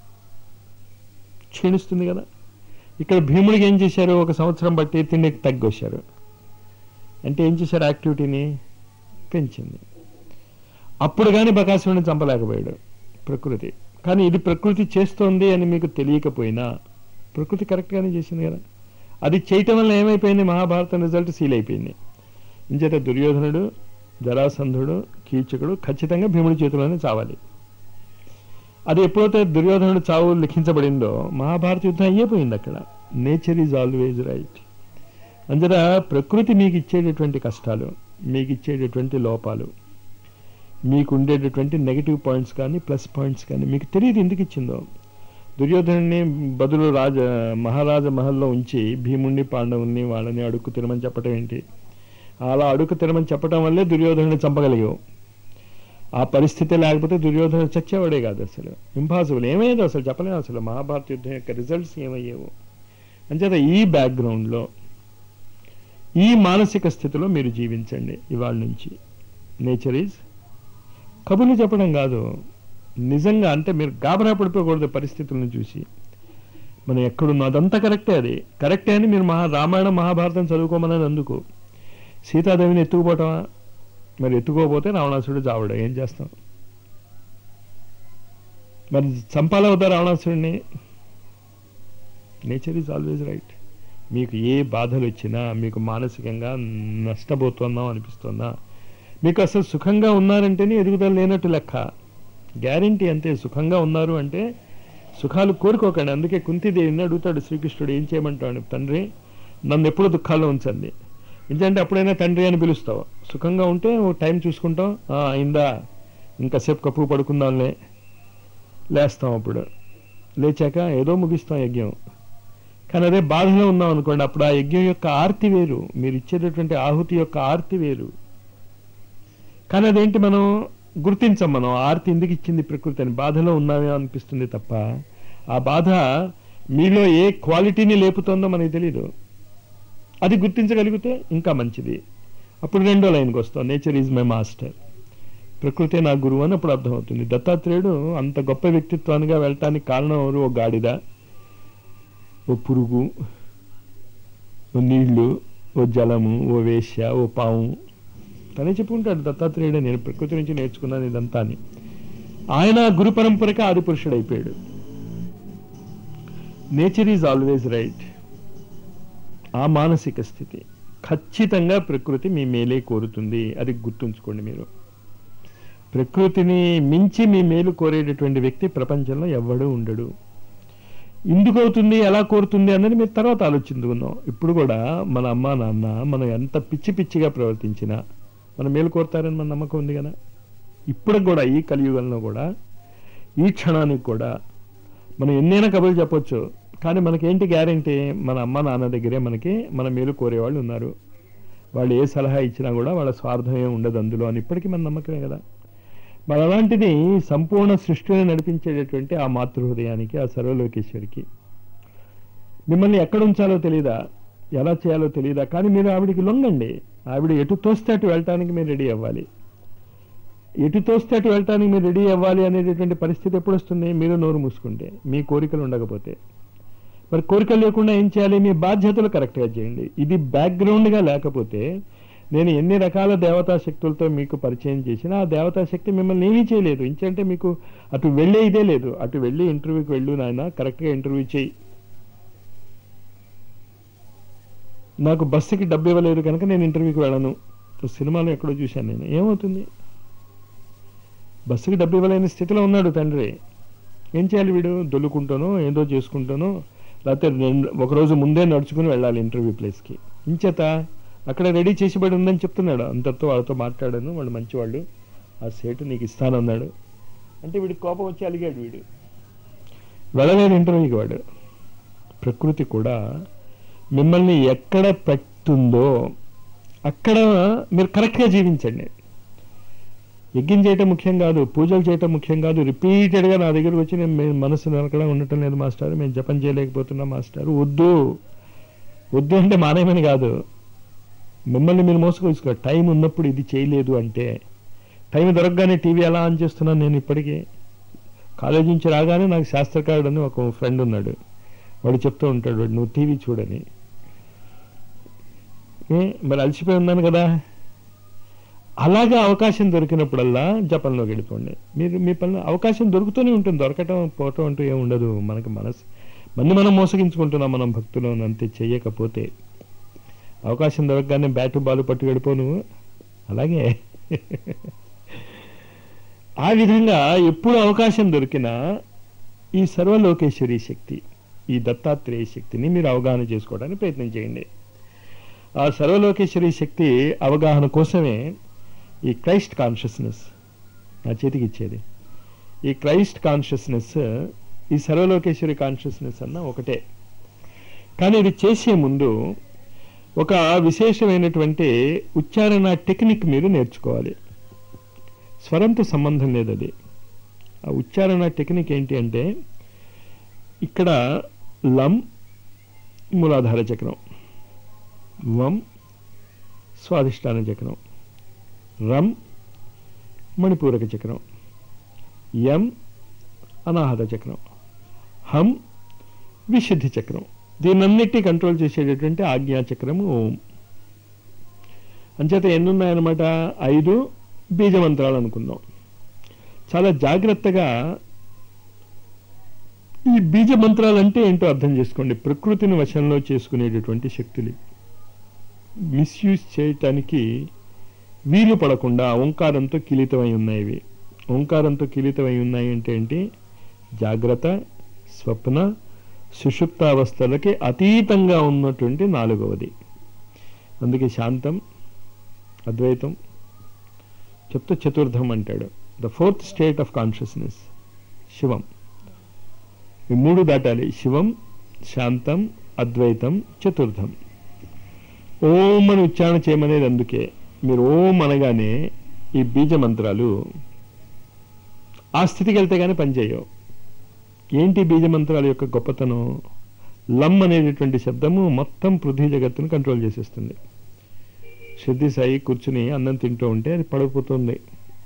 క్షీణిస్తుంది కదా ఇక్కడ భీముడికి ఏం చేశారు ఒక సంవత్సరం బట్టి తిండికి తగ్గొచ్చారు అంటే ఏం చేశారు యాక్టివిటీని పెంచింది అప్పుడు కానీ బకాసురుని చంపలేకపోయాడు ప్రకృతి కానీ ఇది ప్రకృతి చేస్తోంది అని మీకు తెలియకపోయినా ప్రకృతి కరెక్ట్గానే చేసింది కదా అది చేయటం వల్ల ఏమైపోయింది మహాభారతం రిజల్ట్ సీల్ అయిపోయింది ఇంచేత దుర్యోధనుడు జరాసంధుడు కీచకుడు ఖచ్చితంగా భీముడి చేతిలోనే చావాలి అది ఎప్పుడైతే దుర్యోధనుడు చావు లిఖించబడిందో మహాభారత యుద్ధం అయ్యిపోయింది అక్కడ నేచర్ ఈజ్ ఆల్వేజ్ రైట్ అందున ప్రకృతి మీకు ఇచ్చేటటువంటి కష్టాలు మీకు ఇచ్చేటటువంటి లోపాలు మీకు ఉండేటటువంటి నెగిటివ్ పాయింట్స్ కానీ ప్లస్ పాయింట్స్ కానీ మీకు తెలియదు ఎందుకు ఇచ్చిందో దుర్యోధనుని బదులు రాజ మహారాజ మహల్లో ఉంచి భీముణ్ణి పాండవుల్ని వాళ్ళని అడుక్కు తినమని చెప్పటం ఏంటి అలా అడుక్కు తినమని చెప్పటం వల్లే దుర్యోధనుని చంపగలిగావు ఆ పరిస్థితి లేకపోతే దుర్యోధనుడు చచ్చేవాడే కాదు అసలు ఇంపాసిబుల్ ఏమయ్యేది అసలు చెప్పలేము అసలు మహాభారత యుద్ధం యొక్క రిజల్ట్స్ ఏమయ్యేవో అంచేత ఈ బ్యాక్గ్రౌండ్లో ఈ మానసిక స్థితిలో మీరు జీవించండి ఇవాళ నుంచి నేచర్ ఈజ్ కబుర్లు చెప్పడం కాదు నిజంగా అంటే మీరు గాబరా పడిపోకూడదు పరిస్థితులను చూసి మనం ఎక్కడున్నా అదంతా కరెక్టే అది కరెక్టే అని మీరు మహా రామాయణం మహాభారతం చదువుకోమని అందుకు సీతాదేవిని ఎత్తుకుపోవటమా మరి ఎత్తుకోపోతే రావణాసుడు చావడు ఏం చేస్తాం మరి చంపాలా వద్దా రావణాసుడిని నేచర్ ఈజ్ ఆల్వేజ్ రైట్ మీకు ఏ బాధలు వచ్చినా మీకు మానసికంగా నష్టపోతున్నాం అనిపిస్తుందా మీకు అసలు సుఖంగా ఉన్నారంటేనే ఎదుగుదల లేనట్టు లెక్క గ్యారంటీ అంతే సుఖంగా ఉన్నారు అంటే సుఖాలు కోరుకోకండి అందుకే కుంతిదేవిని అడుగుతాడు శ్రీకృష్ణుడు ఏం చేయమంటాడు తండ్రి నన్ను ఎప్పుడు దుఃఖాల్లో ఉంచండి ఎందుకంటే అప్పుడైనా తండ్రి అని పిలుస్తావు సుఖంగా ఉంటే ఓ టైం చూసుకుంటాం "ఆ, అయిందా ఇంకాసేపు కప్పు పడుకుందాంలే లేస్తాం అప్పుడు లేచాక ఏదో ముగిస్తాం యజ్ఞం కానీ అదే బాధలో ఉన్నాం అనుకోండి అప్పుడు ఆ యజ్ఞం యొక్క ఆర్తి వేరు మీరు ఇచ్చేటటువంటి ఆహుతి యొక్క ఆర్తి వేరు కానీ అదేంటి మనం గుర్తించం మనం ఆర్తి ఎందుకు ఇచ్చింది ప్రకృతి అని బాధలో ఉన్నామే అనిపిస్తుంది తప్ప ఆ బాధ మీలో ఏ క్వాలిటీని లేపుతోందో మనకి తెలియదు అది గుర్తించగలిగితే ఇంకా మంచిది అప్పుడు రెండో లైన్కి వస్తాం నేచర్ ఈజ్ మై మాస్టర్ ప్రకృతే నా గురువు అని అప్పుడు అర్థమవుతుంది దత్తాత్రేయుడు అంత గొప్ప వ్యక్తిత్వానిగా వెళ్ళటానికి కారణం ఎవరు ఓ గాడిద ఓ పురుగు ఓ నీళ్లు ఓ జలము ఓ వేశ్య ఓ పాము తనే చెప్పుకుంటాడు దత్తాత్రేయుడే నేను ప్రకృతి నుంచి నేర్చుకున్నాను ఇదంతా అని ఆయన గురు పరంపరకి ఆది పురుషుడు అయిపోయాడు నేచర్ ఈజ్ ఆల్వేజ్ రైట్ ఆ మానసిక స్థితి ఖచ్చితంగా ప్రకృతి మీ మేలే కోరుతుంది అది గుర్తుంచుకోండి మీరు ప్రకృతిని మించి మీ మేలు కోరేటటువంటి వ్యక్తి ప్రపంచంలో ఎవ్వడూ ఉండడు ఎందుకు అవుతుంది ఎలా కోరుతుంది అన్నది మీరు తర్వాత ఆలోచించుకుందాం ఇప్పుడు కూడా మన అమ్మ నాన్న మనం ఎంత పిచ్చి పిచ్చిగా ప్రవర్తించినా మన మేలు కోరుతారని మన నమ్మకం ఉంది కదా ఇప్పుడు కూడా ఈ కలియుగంలో కూడా ఈ క్షణానికి కూడా మనం ఎన్నైనా కబుర్లు చెప్పొచ్చు కానీ మనకేంటి గ్యారంటీ మన అమ్మ నాన్న దగ్గరే మనకి మన మేలు కోరేవాళ్ళు ఉన్నారు వాళ్ళు ఏ సలహా ఇచ్చినా కూడా వాళ్ళ స్వార్థం ఏం ఉండదు అందులో అని ఇప్పటికీ మన నమ్మకమే కదా మరి అలాంటిది సంపూర్ణ సృష్టిని నడిపించేటటువంటి ఆ మాతృహృదయానికి ఆ సర్వలోకేశ్వరికి మిమ్మల్ని ఎక్కడ ఉంచాలో తెలియదా ఎలా చేయాలో తెలియదా కానీ మీరు ఆవిడికి లొంగండి ఆవిడ ఎటు తోస్తే అటు వెళ్ళటానికి మీరు రెడీ అవ్వాలి ఎటు తోస్తే అటు వెళ్ళటానికి మీరు రెడీ అవ్వాలి అనేటటువంటి పరిస్థితి ఎప్పుడు వస్తుంది మీరు నోరు మూసుకుంటే మీ కోరికలు ఉండకపోతే మరి కోరికలు లేకుండా ఏం చేయాలి మీ బాధ్యతలు కరెక్ట్గా చేయండి ఇది బ్యాక్గ్రౌండ్గా లేకపోతే నేను ఎన్ని రకాల దేవతా శక్తులతో మీకు పరిచయం చేసినా ఆ దేవతా శక్తి మిమ్మల్ని ఏమీ చేయలేదు ఇంకంటే మీకు అటు వెళ్ళే ఇదే లేదు అటు వెళ్ళి ఇంటర్వ్యూకి వెళ్ళు నాయన కరెక్ట్గా ఇంటర్వ్యూ చేయి నాకు బస్సుకి డబ్బు ఇవ్వలేదు కనుక నేను ఇంటర్వ్యూకి వెళ్ళను సినిమాలో ఎక్కడో చూశాను నేను ఏమవుతుంది బస్సుకి డబ్బు ఇవ్వలేని స్థితిలో ఉన్నాడు తండ్రి ఏం చేయాలి వీడు దొల్లుకుంటానో ఏదో చేసుకుంటానో లేకపోతే రెండు ఒకరోజు ముందే నడుచుకుని వెళ్ళాలి ఇంటర్వ్యూ ప్లేస్కి ఇంచేత అక్కడ రెడీ చేసి పడి ఉందని చెప్తున్నాడు అంతటితో వాళ్ళతో మాట్లాడాను వాళ్ళు మంచివాళ్ళు ఆ సేటు నీకు ఇస్తానన్నాడు అంటే వీడికి కోపం వచ్చి అలిగాడు వీడు వెళ్ళలేదు ఇంటర్వ్యూకి వాడు ప్రకృతి కూడా మిమ్మల్ని ఎక్కడ పెట్టుందో అక్కడ మీరు కరెక్ట్గా జీవించండి యజ్ఞం చేయటం ముఖ్యం కాదు పూజలు చేయటం ముఖ్యం కాదు రిపీటెడ్గా నా దగ్గరకు వచ్చి నేను మీ మనసు నరకడం ఉండటం లేదు మాస్టర్ మేము జపం చేయలేకపోతున్నాం మాస్టర్ వద్దు వద్దు అంటే మానేమని కాదు మిమ్మల్ని మీరు మోసుకోవచ్చు టైం ఉన్నప్పుడు ఇది చేయలేదు అంటే టైం దొరకగానే టీవీ ఎలా ఆన్ చేస్తున్నాను నేను ఇప్పటికీ కాలేజీ నుంచి రాగానే నాకు శాస్త్రకారుడు అని ఒక ఫ్రెండ్ ఉన్నాడు వాడు చెప్తూ ఉంటాడు వాడు నువ్వు టీవీ చూడని ఏ మరి అలసిపోయి ఉన్నాను కదా అలాగా అవకాశం దొరికినప్పుడల్లా జపంలోకి వెళ్ళిపోండి మీరు మీ పని అవకాశం దొరుకుతూనే ఉంటుంది దొరకటం పోవటం అంటూ ఏమి ఉండదు మనకి మనసు మన్ని మనం మోసగించుకుంటున్నాం మనం భక్తులు అంతే చెయ్యకపోతే అవకాశం దొరకగానే బ్యాటు బాలు పట్టు గడిపో నువ్వు అలాగే ఆ విధంగా ఎప్పుడు అవకాశం దొరికినా ఈ సర్వలోకేశ్వరి శక్తి ఈ దత్తాత్రేయ శక్తిని మీరు అవగాహన చేసుకోవడానికి ప్రయత్నం చేయండి ఆ సర్వలోకేశ్వరి శక్తి అవగాహన కోసమే ఈ క్రైస్ట్ కాన్షియస్నెస్ నా చేతికి ఇచ్చేది ఈ క్రైస్ట్ కాన్షియస్నెస్ ఈ సర్వలోకేశ్వరి కాన్షియస్నెస్ అన్న ఒకటే కానీ ఇది చేసే ముందు ఒక విశేషమైనటువంటి ఉచ్చారణ టెక్నిక్ మీరు నేర్చుకోవాలి స్వరంతో సంబంధం లేదు అది ఆ ఉచ్చారణ టెక్నిక్ ఏంటి అంటే ఇక్కడ లం మూలాధార చక్రం వం స్వాధిష్టాన చక్రం రం మణిపూరక చక్రం యం అనాహత చక్రం హం విశుద్ధి చక్రం దీనన్నిటి కంట్రోల్ చేసేటటువంటి ఆజ్ఞా చక్రము ఓం అంచేత ఎన్ని ఉన్నాయన్నమాట ఐదు బీజమంత్రాలు అనుకుందాం చాలా జాగ్రత్తగా ఈ బీజ మంత్రాలు అంటే ఏంటో అర్థం చేసుకోండి ప్రకృతిని వశంలో చేసుకునేటటువంటి శక్తులు మిస్యూజ్ చేయటానికి వీలు పడకుండా ఓంకారంతో కిలితమై ఉన్నాయి ఇవి ఓంకారంతో కిలితమై ఉన్నాయి అంటే ఏంటి జాగ్రత్త స్వప్న సుషుప్తావస్థలకి అతీతంగా ఉన్నటువంటి నాలుగవది అందుకే శాంతం అద్వైతం చెప్తే చతుర్థం అంటాడు the fourth state of consciousness శివం ఈ మూడు దాటాలి శివం శాంతం అద్వైతం చతుర్థం ఓం అని ఉచ్చారణ చేయమనేది అందుకే మీరు ఓం అనగానే ఈ బీజ మంత్రాలు ఆ స్థితికి వెళ్తే కానీ పనిచేయవు ఏంటి బీజ మంత్రాల యొక్క గొప్పతనం లమ్ అనేటటువంటి శబ్దము మొత్తం పృథ్వీ జగత్తును కంట్రోల్ చేసేస్తుంది సిద్ధి సాయి కూర్చుని అన్నం తింటూ ఉంటే అది పడిపోతుంది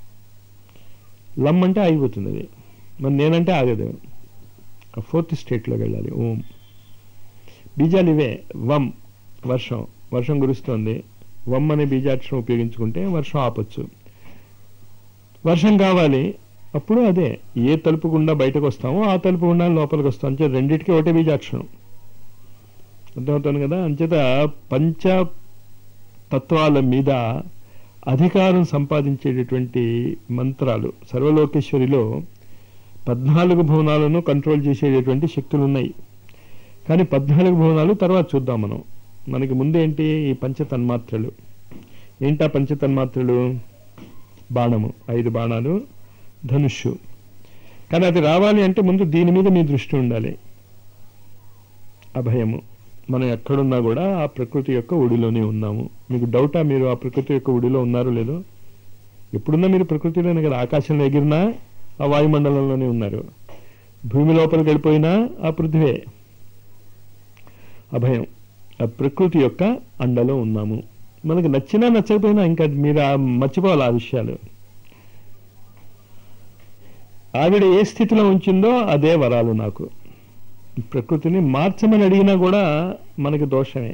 లమ్ అంటే ఆగిపోతుంది అది మరి నేనంటే ఆగదు ఆ ఫోర్త్ స్టేట్లోకి వెళ్ళాలి ఓం బీజాలు ఇవే వం వర్షం వర్షం కురుస్తోంది వమ్ అనే బీజాక్షరం ఉపయోగించుకుంటే వర్షం ఆపొచ్చు వర్షం కావాలి అప్పుడు అదే ఏ తలుపు గుండా బయటకు వస్తామో ఆ తలుపు గుండా లోపలికి వస్తాం అంచేత రెండింటికి ఒకటే బీజాక్షరం అర్థమవుతుంది కదా అంచేత పంచ తత్వాల మీద అధికారం సంపాదించేటటువంటి మంత్రాలు సర్వలోకేశ్వరిలో పద్నాలుగు భువనాలను కంట్రోల్ చేసేటటువంటి శక్తులు ఉన్నాయి కానీ పద్నాలుగు భువనాలు తర్వాత చూద్దాం మనం మనకి ముందేంటి ఈ పంచ తన్మాత్రలు ఏంటా పంచ తన్మాత్రలు బాణము ఐదు బాణాలు ధనుష్షు కానీ అది రావాలి అంటే ముందు దీని మీద మీ దృష్టి ఉండాలి అభయము మనం ఎక్కడున్నా కూడా ఆ ప్రకృతి యొక్క ఒడిలోనే ఉన్నాము మీకు డౌటా మీరు ఆ ప్రకృతి యొక్క ఒడిలో ఉన్నారో లేదో ఎప్పుడున్నా మీరు ప్రకృతిలోనే కదా ఆకాశంలో ఎగిరినా ఆ వాయుమండలంలోనే ఉన్నారు భూమి లోపలికి వెళ్ళిపోయినా ఆ పృథ్వే అభయం ఆ ప్రకృతి యొక్క అండలో ఉన్నాము మనకి నచ్చినా నచ్చకపోయినా ఇంకా మీరు ఆ మర్చిపోవాలి ఆ విషయాలు ఆవిడ ఏ స్థితిలో ఉంచిందో అదే వరాలు నాకు ప్రకృతిని మార్చమని అడిగినా కూడా మనకి దోషమే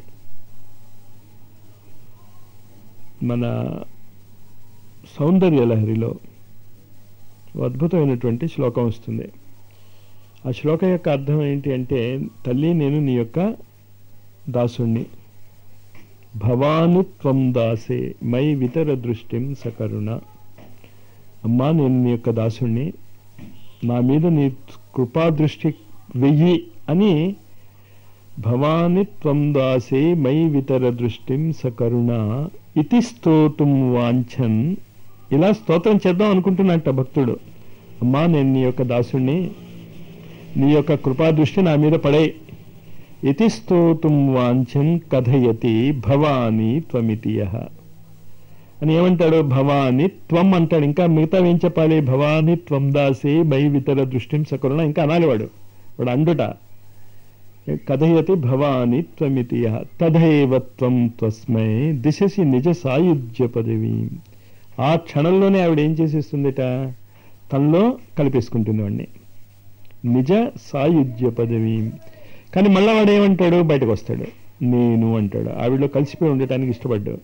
మన సౌందర్య లహరిలో ఓ అద్భుతమైనటువంటి శ్లోకం వస్తుంది ఆ శ్లోకం యొక్క అర్థం ఏంటి అంటే తల్లి నేను నీ యొక్క దాసుణ్ణి భవాను త్వం దాసే మై వితర దృష్టిం సకరుణ అమ్మా నేను నీ యొక్క దాసుణ్ణి నా మీద నీ కృపా దృష్టి వెయ్యి అని భవాని త్వం దాసే మై వితర దృష్టిం సకరుణ ఇతి స్తోతుం వాంఛన్ ఇలా స్తోత్రం చేద్దాం అనుకుంటున్నట్ట భక్తుడు అమ్మా నేను నీ యొక్క దాసుణ్ణి నీ యొక్క కృపా దృష్టి నా మీద పడే ఇతి స్తోతుం వాంఛన్ కథయతి భవాని త్వమితి యః అని ఏమంటాడు భవాని త్వం అంటాడు ఇంకా మిగతా ఏం చెప్పాలి భవాని త్వం దాసే మై వితర దృష్టిం సకరుణ ఇంకా అనాలి వాడు వాడు అండుట కథయతి భవాని త్వమితి యః తథైవ త్వం త్వస్మై దిశసి నిజ సాయుధ్య పదవి ఆ క్షణంలోనే ఆవిడ ఏం చేసేస్తుందిట తనలో కలిపేసుకుంటుంది వాడిని నిజ సాయుధ్య పదవి కానీ మళ్ళా వాడు ఏమంటాడు బయటకు వస్తాడు నేను అంటాడు ఆవిడలో కలిసిపోయి ఉండటానికి ఇష్టపడ్డాడు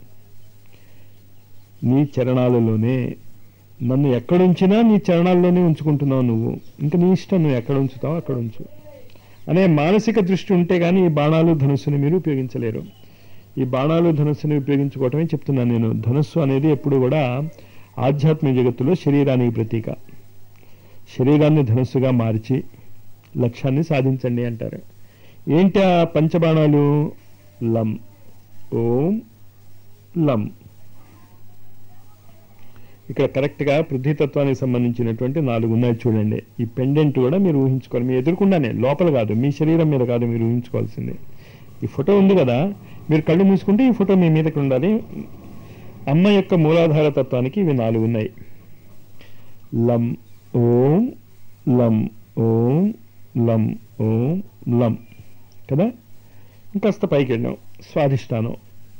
నీ చరణాలలోనే నన్ను ఎక్కడుంచినా నీ చరణాల్లోనే ఉంచుకుంటున్నావు నువ్వు ఇంకా నీ ఇష్టం నువ్వు ఎక్కడ ఉంచుతావు అక్కడ ఉంచు అనే మానసిక దృష్టి ఉంటే కానీ ఈ బాణాలు ధనుస్సుని మీరు ఉపయోగించలేరు ఈ బాణాలు ధనుస్సుని ఉపయోగించుకోవటమే చెప్తున్నాను నేను ధనుస్సు అనేది ఎప్పుడు కూడా ఆధ్యాత్మిక జగత్తులో శరీరానికి ప్రతీక శరీరాన్ని ధనుస్సుగా మార్చి లక్ష్యాన్ని సాధించండి అంటారు ఏంటి ఆ పంచబాణాలు లం ఓం లం ఇక్కడ కరెక్ట్గా పృథ్వీతత్వానికి సంబంధించినటువంటి నాలుగు ఉన్నాయి చూడండి ఈ పెండెంట్ కూడా మీరు ఊహించుకోవాలి మీ ఎదురుకుండానే లోపల కాదు మీ శరీరం మీద కాదు మీరు ఊహించుకోవాల్సింది ఈ ఫోటో ఉంది కదా మీరు కళ్ళు మూసుకుంటే ఈ ఫోటో మీ మీదకి ఉండాలి అమ్మ యొక్క మూలాధార తత్వానికి ఇవి నాలుగు ఉన్నాయి లం ఓం లం ఓం లం ఓం లం కదా ఇంకాస్త పైకి వెళ్ళాం స్వాధిష్టానం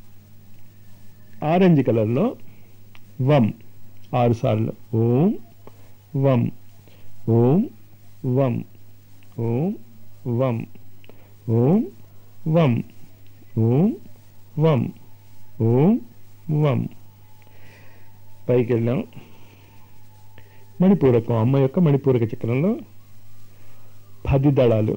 ఆరెంజ్ కలర్లో వం ఆరు సార్లు ఓం వం ఓం వం ఓం వం ఓం వం ఓం వం ఓం వం పైకి వెళ్ళాం మణిపూరకం అమ్మ యొక్క మణిపూరక చక్రంలో పది దళాలు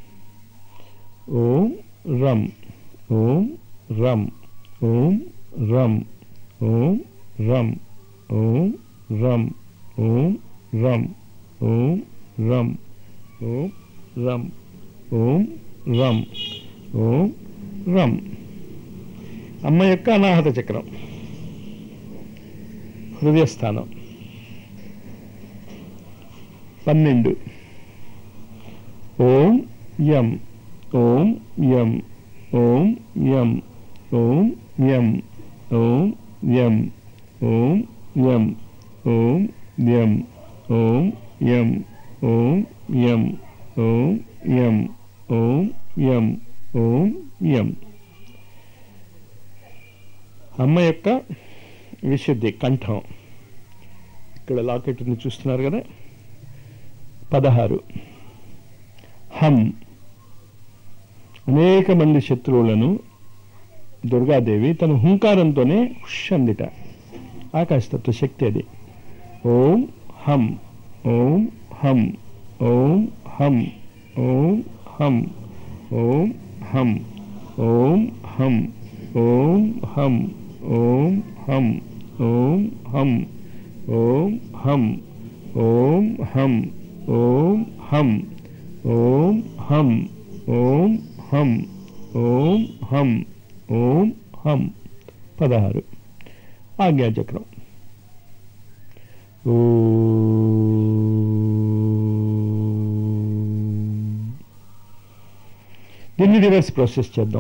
ఓం రం ఓం రం ఓం రం ఓం రం ఓం రం ఓం రం ఓం రం ఓం రం ఓం రం ఓం రం అమ్మ యొక్క అనాహత చక్రం హృదయస్థానం పన్నెండు ఓం యం ఓం యం ఓం యం ఓం యం ఓం యం ఓం యం ఓం యం ఓం యం ఓం యం ఓం యం ఓం యం ఓం యం అమ్మ యొక్క విశుద్ధి కంఠం ఇక్కడ లాకెట్ని చూస్తున్నారు కదా పదహారు హం అనేక మంది శత్రువులను దుర్గాదేవి తన హుంకారంతోనే హుష్ అందిట ఆకాశతత్వ శక్తి అది ఓం హం ఓం హం ఓం హం ఓం హం ఓం హం ఓం హం ఓం హం ఓం హం ఓం హం ఓం హం ఓం హం ఓం హం ఓం హం ఓం హం ఓం హం ఓం హం పదహారు ఆజ్ఞాచక్రం దీన్ని రివర్స్ ప్రాసెస్ చేద్దాం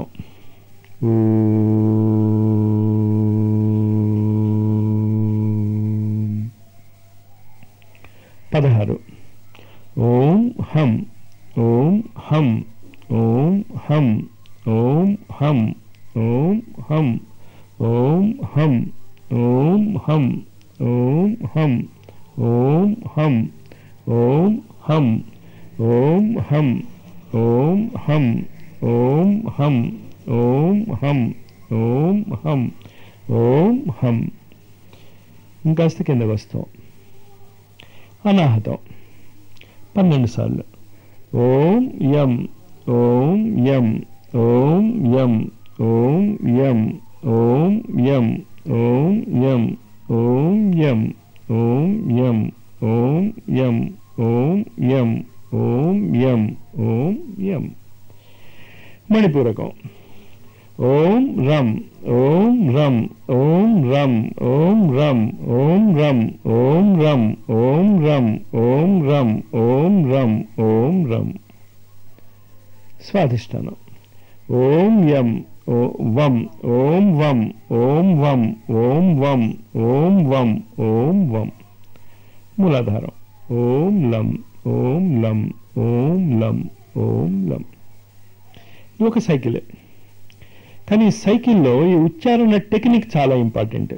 పదహారు ఓం హం ఓం హం ఓం హం ఓం హం ఓం హం ఓం హం ఓం హం ఓం హం ఓం హం ఓం హం ఓం హం ఓం హం ఓం హం ఓం హం ఓం హం ఓం హం ఇంకాస్త కిందకు వస్తాం అనాహతం పన్నెండు సార్లు ఓం యం ఓం యం ఓం యం ఓం యం ఓం యం ఓం యం ఓం యం ఓం యం ఓం యం ఓం యం ఓం యం ఓం యం మణిపూరకం ఓం రం ఓం రం ఓం రం ఓం రం ఓం రం ఓం రం ఓం రం ఓం రం ఓం రం ఓం రం స్వాధిష్టానం ఓం యం ఓ వం ఓం వం ఓం వం ఓం వం ఓం వం ఓం వం మూలాధారం ఓం లం ఓం లం ఓం లం ఓం లం ఇది ఒక సైకిలే కానీ ఈ సైకిల్లో ఈ ఉచ్చారణ టెక్నిక్ చాలా ఇంపార్టెంట్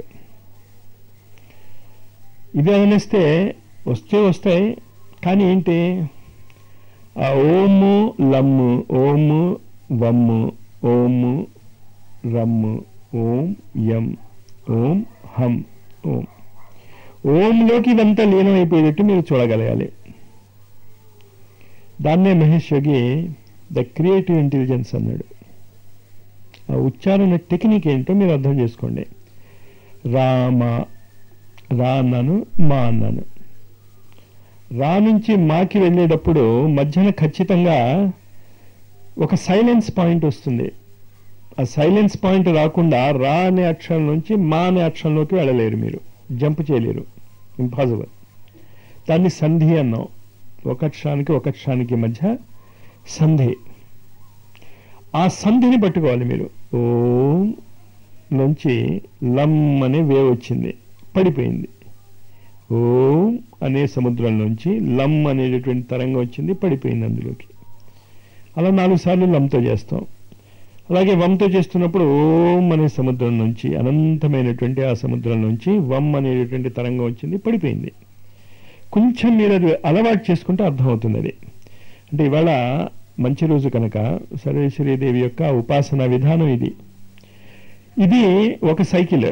ఇది అనేస్తే వస్తే వస్తాయి కానీ ఏంటి ఆ ఓము లమ్ము ఓము వమ్ము ఓము రమ్ము ఓం యం ఓం హం ఓం ఓంలోకి ఇదంతా లీనమైపోయేటట్టు మీరు చూడగలగాలి దాన్నే Mahesh Yogi the creative intelligence అన్నాడు ఆ ఉచ్చారణ టెక్నిక్ ఏంటో మీరు అర్థం చేసుకోండి రామ రా అన్నాను మా అన్నాను రా నుంచి మాకి వెళ్ళేటప్పుడు మధ్యన ఖచ్చితంగా ఒక సైలెన్స్ పాయింట్ వస్తుంది ఆ సైలెన్స్ పాయింట్ రాకుండా రా అనే అక్షరం నుంచి మా అనే అక్షరంలోకి వెళ్ళలేరు మీరు జంప్ చేయలేరు ఇంపాసిబుల్ దాన్ని సంధి అన్నాం ఒక అక్షరానికి ఒక అక్షరానికి మధ్య సంధి ఆ సంధిని పట్టుకోవాలి మీరు ఓం నుంచి లం అనే వేవ్ వచ్చింది పడిపోయింది ఓం అనే సముద్రం నుంచి లం అనేటటువంటి తరంగం వచ్చింది పడిపోయింది అందులోకి అలా నాలుగు సార్లు లంతో చేస్తాం అలాగే వంతో చేస్తున్నప్పుడు ఓం అనే సముద్రం నుంచి అనంతమైనటువంటి ఆ సముద్రం నుంచి వం అనేటటువంటి తరంగం వచ్చింది పడిపోయింది కొంచెం మీరు అది అలవాటు చేసుకుంటే అర్థమవుతుంది అది అంటే ఇవాళ మంచి రోజు కనుక సర్వేశ్వరీదేవి యొక్క ఉపాసన విధానం ఇది ఇది ఒక సైకిల్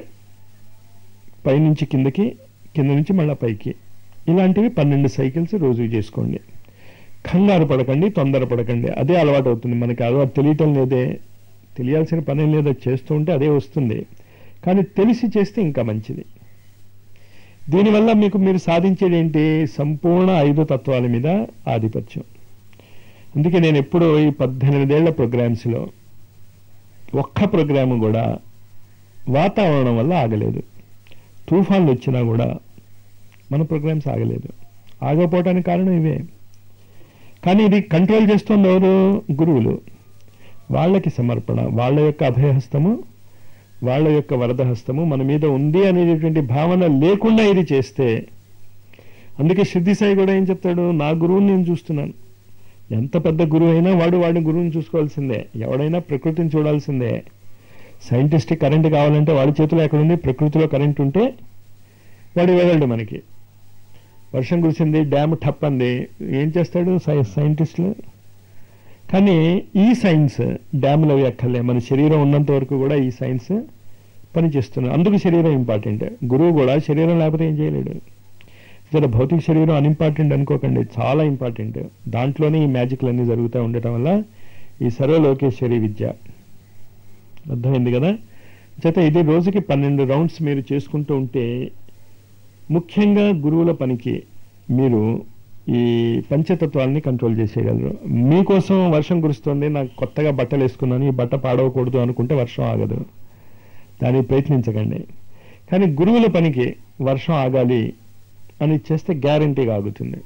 పైనుంచి కిందకి కింద నుంచి మళ్ళీ పైకి ఇలాంటివి పన్నెండు సైకిల్స్ రోజు చేసుకోండి కంగారు పడకండి తొందర పడకండి అదే అలవాటు అవుతుంది మనకి అలవాటు తెలియటం లేదే తెలియాల్సిన పని ఏం లేదో చేస్తూ ఉంటే అదే వస్తుంది కానీ తెలిసి చేస్తే ఇంకా మంచిది దీనివల్ల మీకు మీరు సాధించేది ఏంటి సంపూర్ణ ఐదు తత్వాల మీద ఆధిపత్యం అందుకే నేను ఎప్పుడూ ఈ పద్దెనిమిదేళ్ల ప్రోగ్రామ్స్లో ఒక్క ప్రోగ్రాము కూడా వాతావరణం వల్ల ఆగలేదు తుఫాన్లు వచ్చినా కూడా మన ప్రోగ్రామ్స్ ఆగలేదు ఆగకపోవటానికి కారణం ఇవే కానీ ఇది కంట్రోల్ చేస్తుంది ఎవరు గురువులు వాళ్ళకి సమర్పణ వాళ్ళ యొక్క అభయహస్తము వాళ్ళ యొక్క వరదహస్తము మన మీద ఉంది అనేటటువంటి భావన లేకుండా ఇది చేస్తే అందుకే సిద్ధి సాయి కూడా ఏం చెప్తాడు నా గురువుని నేను చూస్తున్నాను ఎంత పెద్ద గురువు అయినా వాడు వాడి గురువుని చూసుకోవాల్సిందే ఎవడైనా ప్రకృతిని చూడాల్సిందే సైంటిస్ట్ కరెంట్ కావాలంటే వాడి చేతిలో ఎక్కడుంది ప్రకృతిలో కరెంట్ ఉంటే వాడు వెళ్ళడు మనకి వర్షం కురిసింది డ్యామ్ టప్ అంది ఏం చేస్తాడు సై సైంటిస్టులు కానీ ఈ సైన్స్ డ్యాములు అవి అక్కర్లే మన శరీరం ఉన్నంత వరకు కూడా ఈ సైన్స్ పనిచేస్తున్నారు అందుకు శరీరం ఇంపార్టెంట్ గురువు కూడా శరీరం లేకపోతే ఏం చేయలేడు జర భౌతిక శరీరం అన్ఇంపార్టెంట్ అనుకోకండి చాలా ఇంపార్టెంట్ దాంట్లోనే ఈ మ్యాజిక్లు అన్నీ జరుగుతూ ఉండటం వల్ల ఈ సర్వలోకేశ్వరి విద్య అర్థమైంది కదా చేత ఇది రోజుకి పన్నెండు రౌండ్స్ మీరు చేసుకుంటూ ఉంటే ముఖ్యంగా గురువుల పనికి మీరు ఈ పంచతత్వాలని కంట్రోల్ చేసేయగలరు మీకోసం వర్షం కురుస్తుంది నాకు కొత్తగా బట్టలు వేసుకున్నాను ఈ బట్ట పాడవకూడదు అనుకుంటే వర్షం ఆగదు దానికి ప్రయత్నించకండి కానీ గురువుల పనికి వర్షం ఆగాలి అని చేస్తే గ్యారంటీగా ఆగుతుంది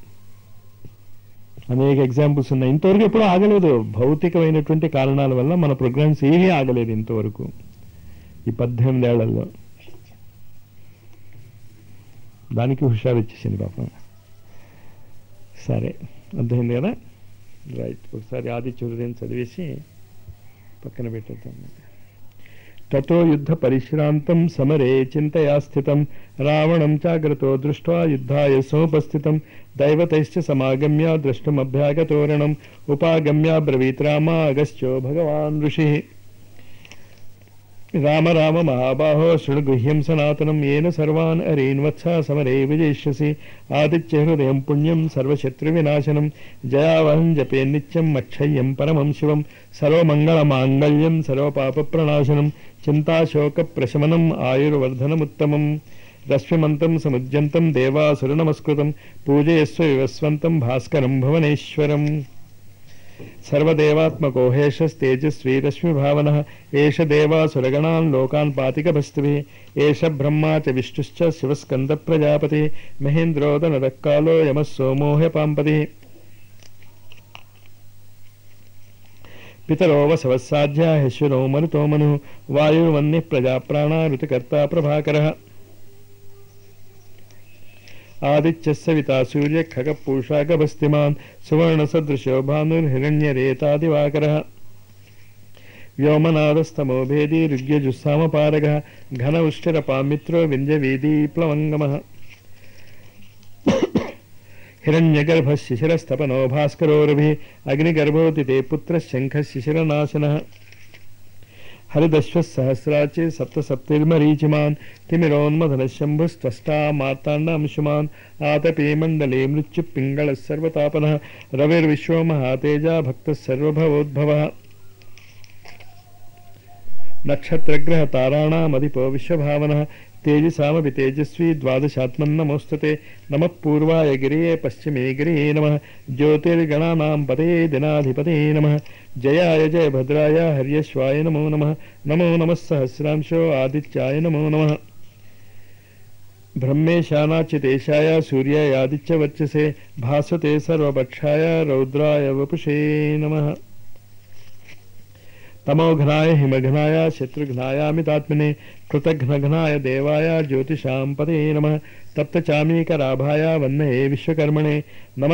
అనేక ఎగ్జాంపుల్స్ ఉన్నాయి ఇంతవరకు ఎప్పుడూ ఆగలేదు భౌతికమైనటువంటి కారణాల వల్ల మన ప్రోగ్రామ్స్ ఏమీ ఆగలేదు ఇంతవరకు ఈ పద్దెనిమిదేళ్లలో దానికి హుషారు వచ్చేసింది పాపం సరే అర్థమైంది కదా రైట్ ఒకసారి ఆదిత్య హృదయం చదివేసి పక్కన పెట్టేద్దాం తతో యుద్ధ పరిశ్రాంతం సమరే చింతయా స్థితం రావణం చాగ్రతో దృష్ట్వా యుద్ధాయ సోపస్థితం దైవతైశ్చ సమాగమ్య ద్రష్టమభ్యాగతోరణం ఉపాగమ్య బ్రవీత్ రామ అగస్త్యో భగవాన్ ఋషి రామ రామ మహాబాహో శృణుగుహ్యం సనాతనం ఏన సర్వాన్ అరీన్వత్స సమరే విజయిష్యసి ఆదిత్య హృదయం పుణ్యం సర్వశత్రు వినాశనం జయావహం జపే నిత్యం మచ్చయ్యం పరమం శివం సర్వమంగళమాంగళ్యం సర్వపాప ప్రణాశనం చింతాశోక ప్రశమనం ఆయుర్వర్ధనముత్తమం రశ్మిమంతం సముద్యంతం దేవాసుర నమస్కృతం పూజయస్వ వివస్వంతం భాస్కరం భువనేశ్వరం సర్వదేవాత్మకో హేషస్తేజస్వీ రశ్మిభావన ఏష దేవాసురగణాన్ లోకాన్ పాతికభస్తిభి ఏష బ్రహ్మా చ విష్ణుశ్చ శివస్కంద ప్రజాపతి మహేంద్రోదనరక్కాలో యమः సోమోహ పాంపతి పితరో వసవస్సాధ్య హెశ్వరో మరుతో మను వాయుర్వన్య ప్రజాప్రాణ ఋతుకర్త ప్రభాకర ఆదిత్యస్సవితా సూర్య ఖగపూషాగభస్తిమాన్ సువర్ణసదృశో భానుర్హిరణ్యరేతాదివాకర వ్యోమనాదస్తమో భేదీ ఋగ్యజుస్సామపారగ ఘన ఉష్టిరపామిత్రో వింజవీదీ ప్లవంగమ హిరణ్యగర్భశిశిరస్తపనో భాస్కరోరభి అగ్నిగర్భోతి తే పుత్రశంఖశిశిరనాశన హరిదశ్వసహస్రాచే సప్త సప్తిర్మరీచిమాన్ తిమిరోన్మధనశంభుస్త్వష్టా మార్తాండాంశుమాన్ ఆతపే మండలే మృత్యు పింగళ సర్వతాపన రవిర్విశ్వో మహాతేజ భక్త సర్వభవోద్భవ నక్షత్రగ్రహ తారాణమధిపో విశ్వభావన తేజసామపి తేజస్వీ ద్వాదశాత్మన్నమోస్తుతే నమ పూర్వాయ గిరియే పశ్చిమే గిరియే నమ జ్యోతిర్గణానాం పదే దినాధిపతే నమ జయాయ జయ భద్రాయ హర్యశ్వాయ నమో నమ నమో నమ సహస్రాంశో ఆదిత్యాయ నమో నమ బ్రహ్మేశానాచ్యుతేశాయ సూర్యాయాదిత్యవర్చసే భాస్వతే సర్వపక్షాయ రౌద్రాయ వపుషే నమ తమోఘ్నాయ హిమఘ్నాయ శత్రుఘ్నాయామితాత్మనే కృతఘ్నఘ్నాయ దేవాయ జ్యోతిషాం పదే నమ తప్తచామీకరాభాయ వన్నయే విశ్వకర్మణే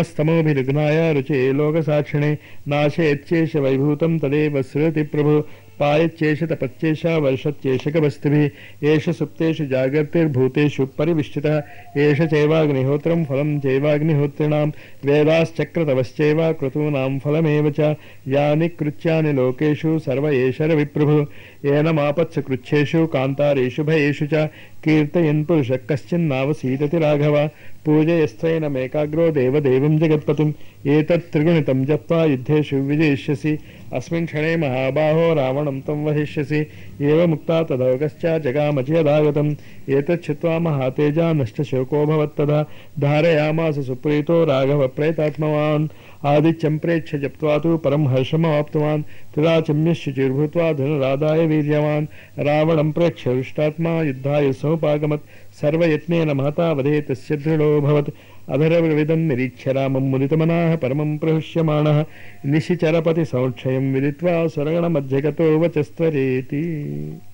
నమస్తమోభిరుఘ్నాయ రుచే లోకసాక్షిణే నాశేచ్చేష వైభూతం తదేవ శ్రుతి ప్రభు पायच्चेष तपच्चेष वर्षच्चेषकवस्तिभिः एष सुप्तेषु जागर्तिर्भूतेषु परिविष्टितः एष चैवाग्निहोत्रं फलं चैवाग्निहोत्रिणां वेदाश्चक्रतवश्चैव क्रतूनां फलमेव च यानि कृत्यानि लोकेषु सर्व एष रविप्रभुः येनमापत्स कृच्छ्रेषु कान्तारेषु भयेषु च कीर्तयन् पुरुषः कश्चिन्नावसीदति राघव पूजयस्त्रैनमेकाग्रो देवदेवं जगत्पतिम् एतत् त्रिगुणितं जप्त्वा युद्धेषु विजेष्यसि अस्मिन् क्षणे महाबाहो रावणं तं वहिष्यसि एवमुक्ता तदवगश्च जगामचयदागतम् एतत् छित्त्वा महातेजा नष्टशोको भवत्तदा धारयामास सुप्रीतो राघवप्रेतात्मवान् आदित्यं प्रेक्ष्य जप्त्वा तु परं हर्षमवाप्तवान् तदा चिम्यश्चिर्भूत्वा धनुरादाय वीर्यवान् रावणं प्रेक्ष्य हृष्टात्मा युद्धाय समुपागमत् सर्वयत्नेन महता वधे तस्य दृढोऽभवत् अधरविदं निरीक्ष्य रामं मुदितमनाः परमं प्रहृष्यमाणः निशिचरपति संक्षयं विदित्वा स्वरगणमध्यगतो वचस्त्वरेति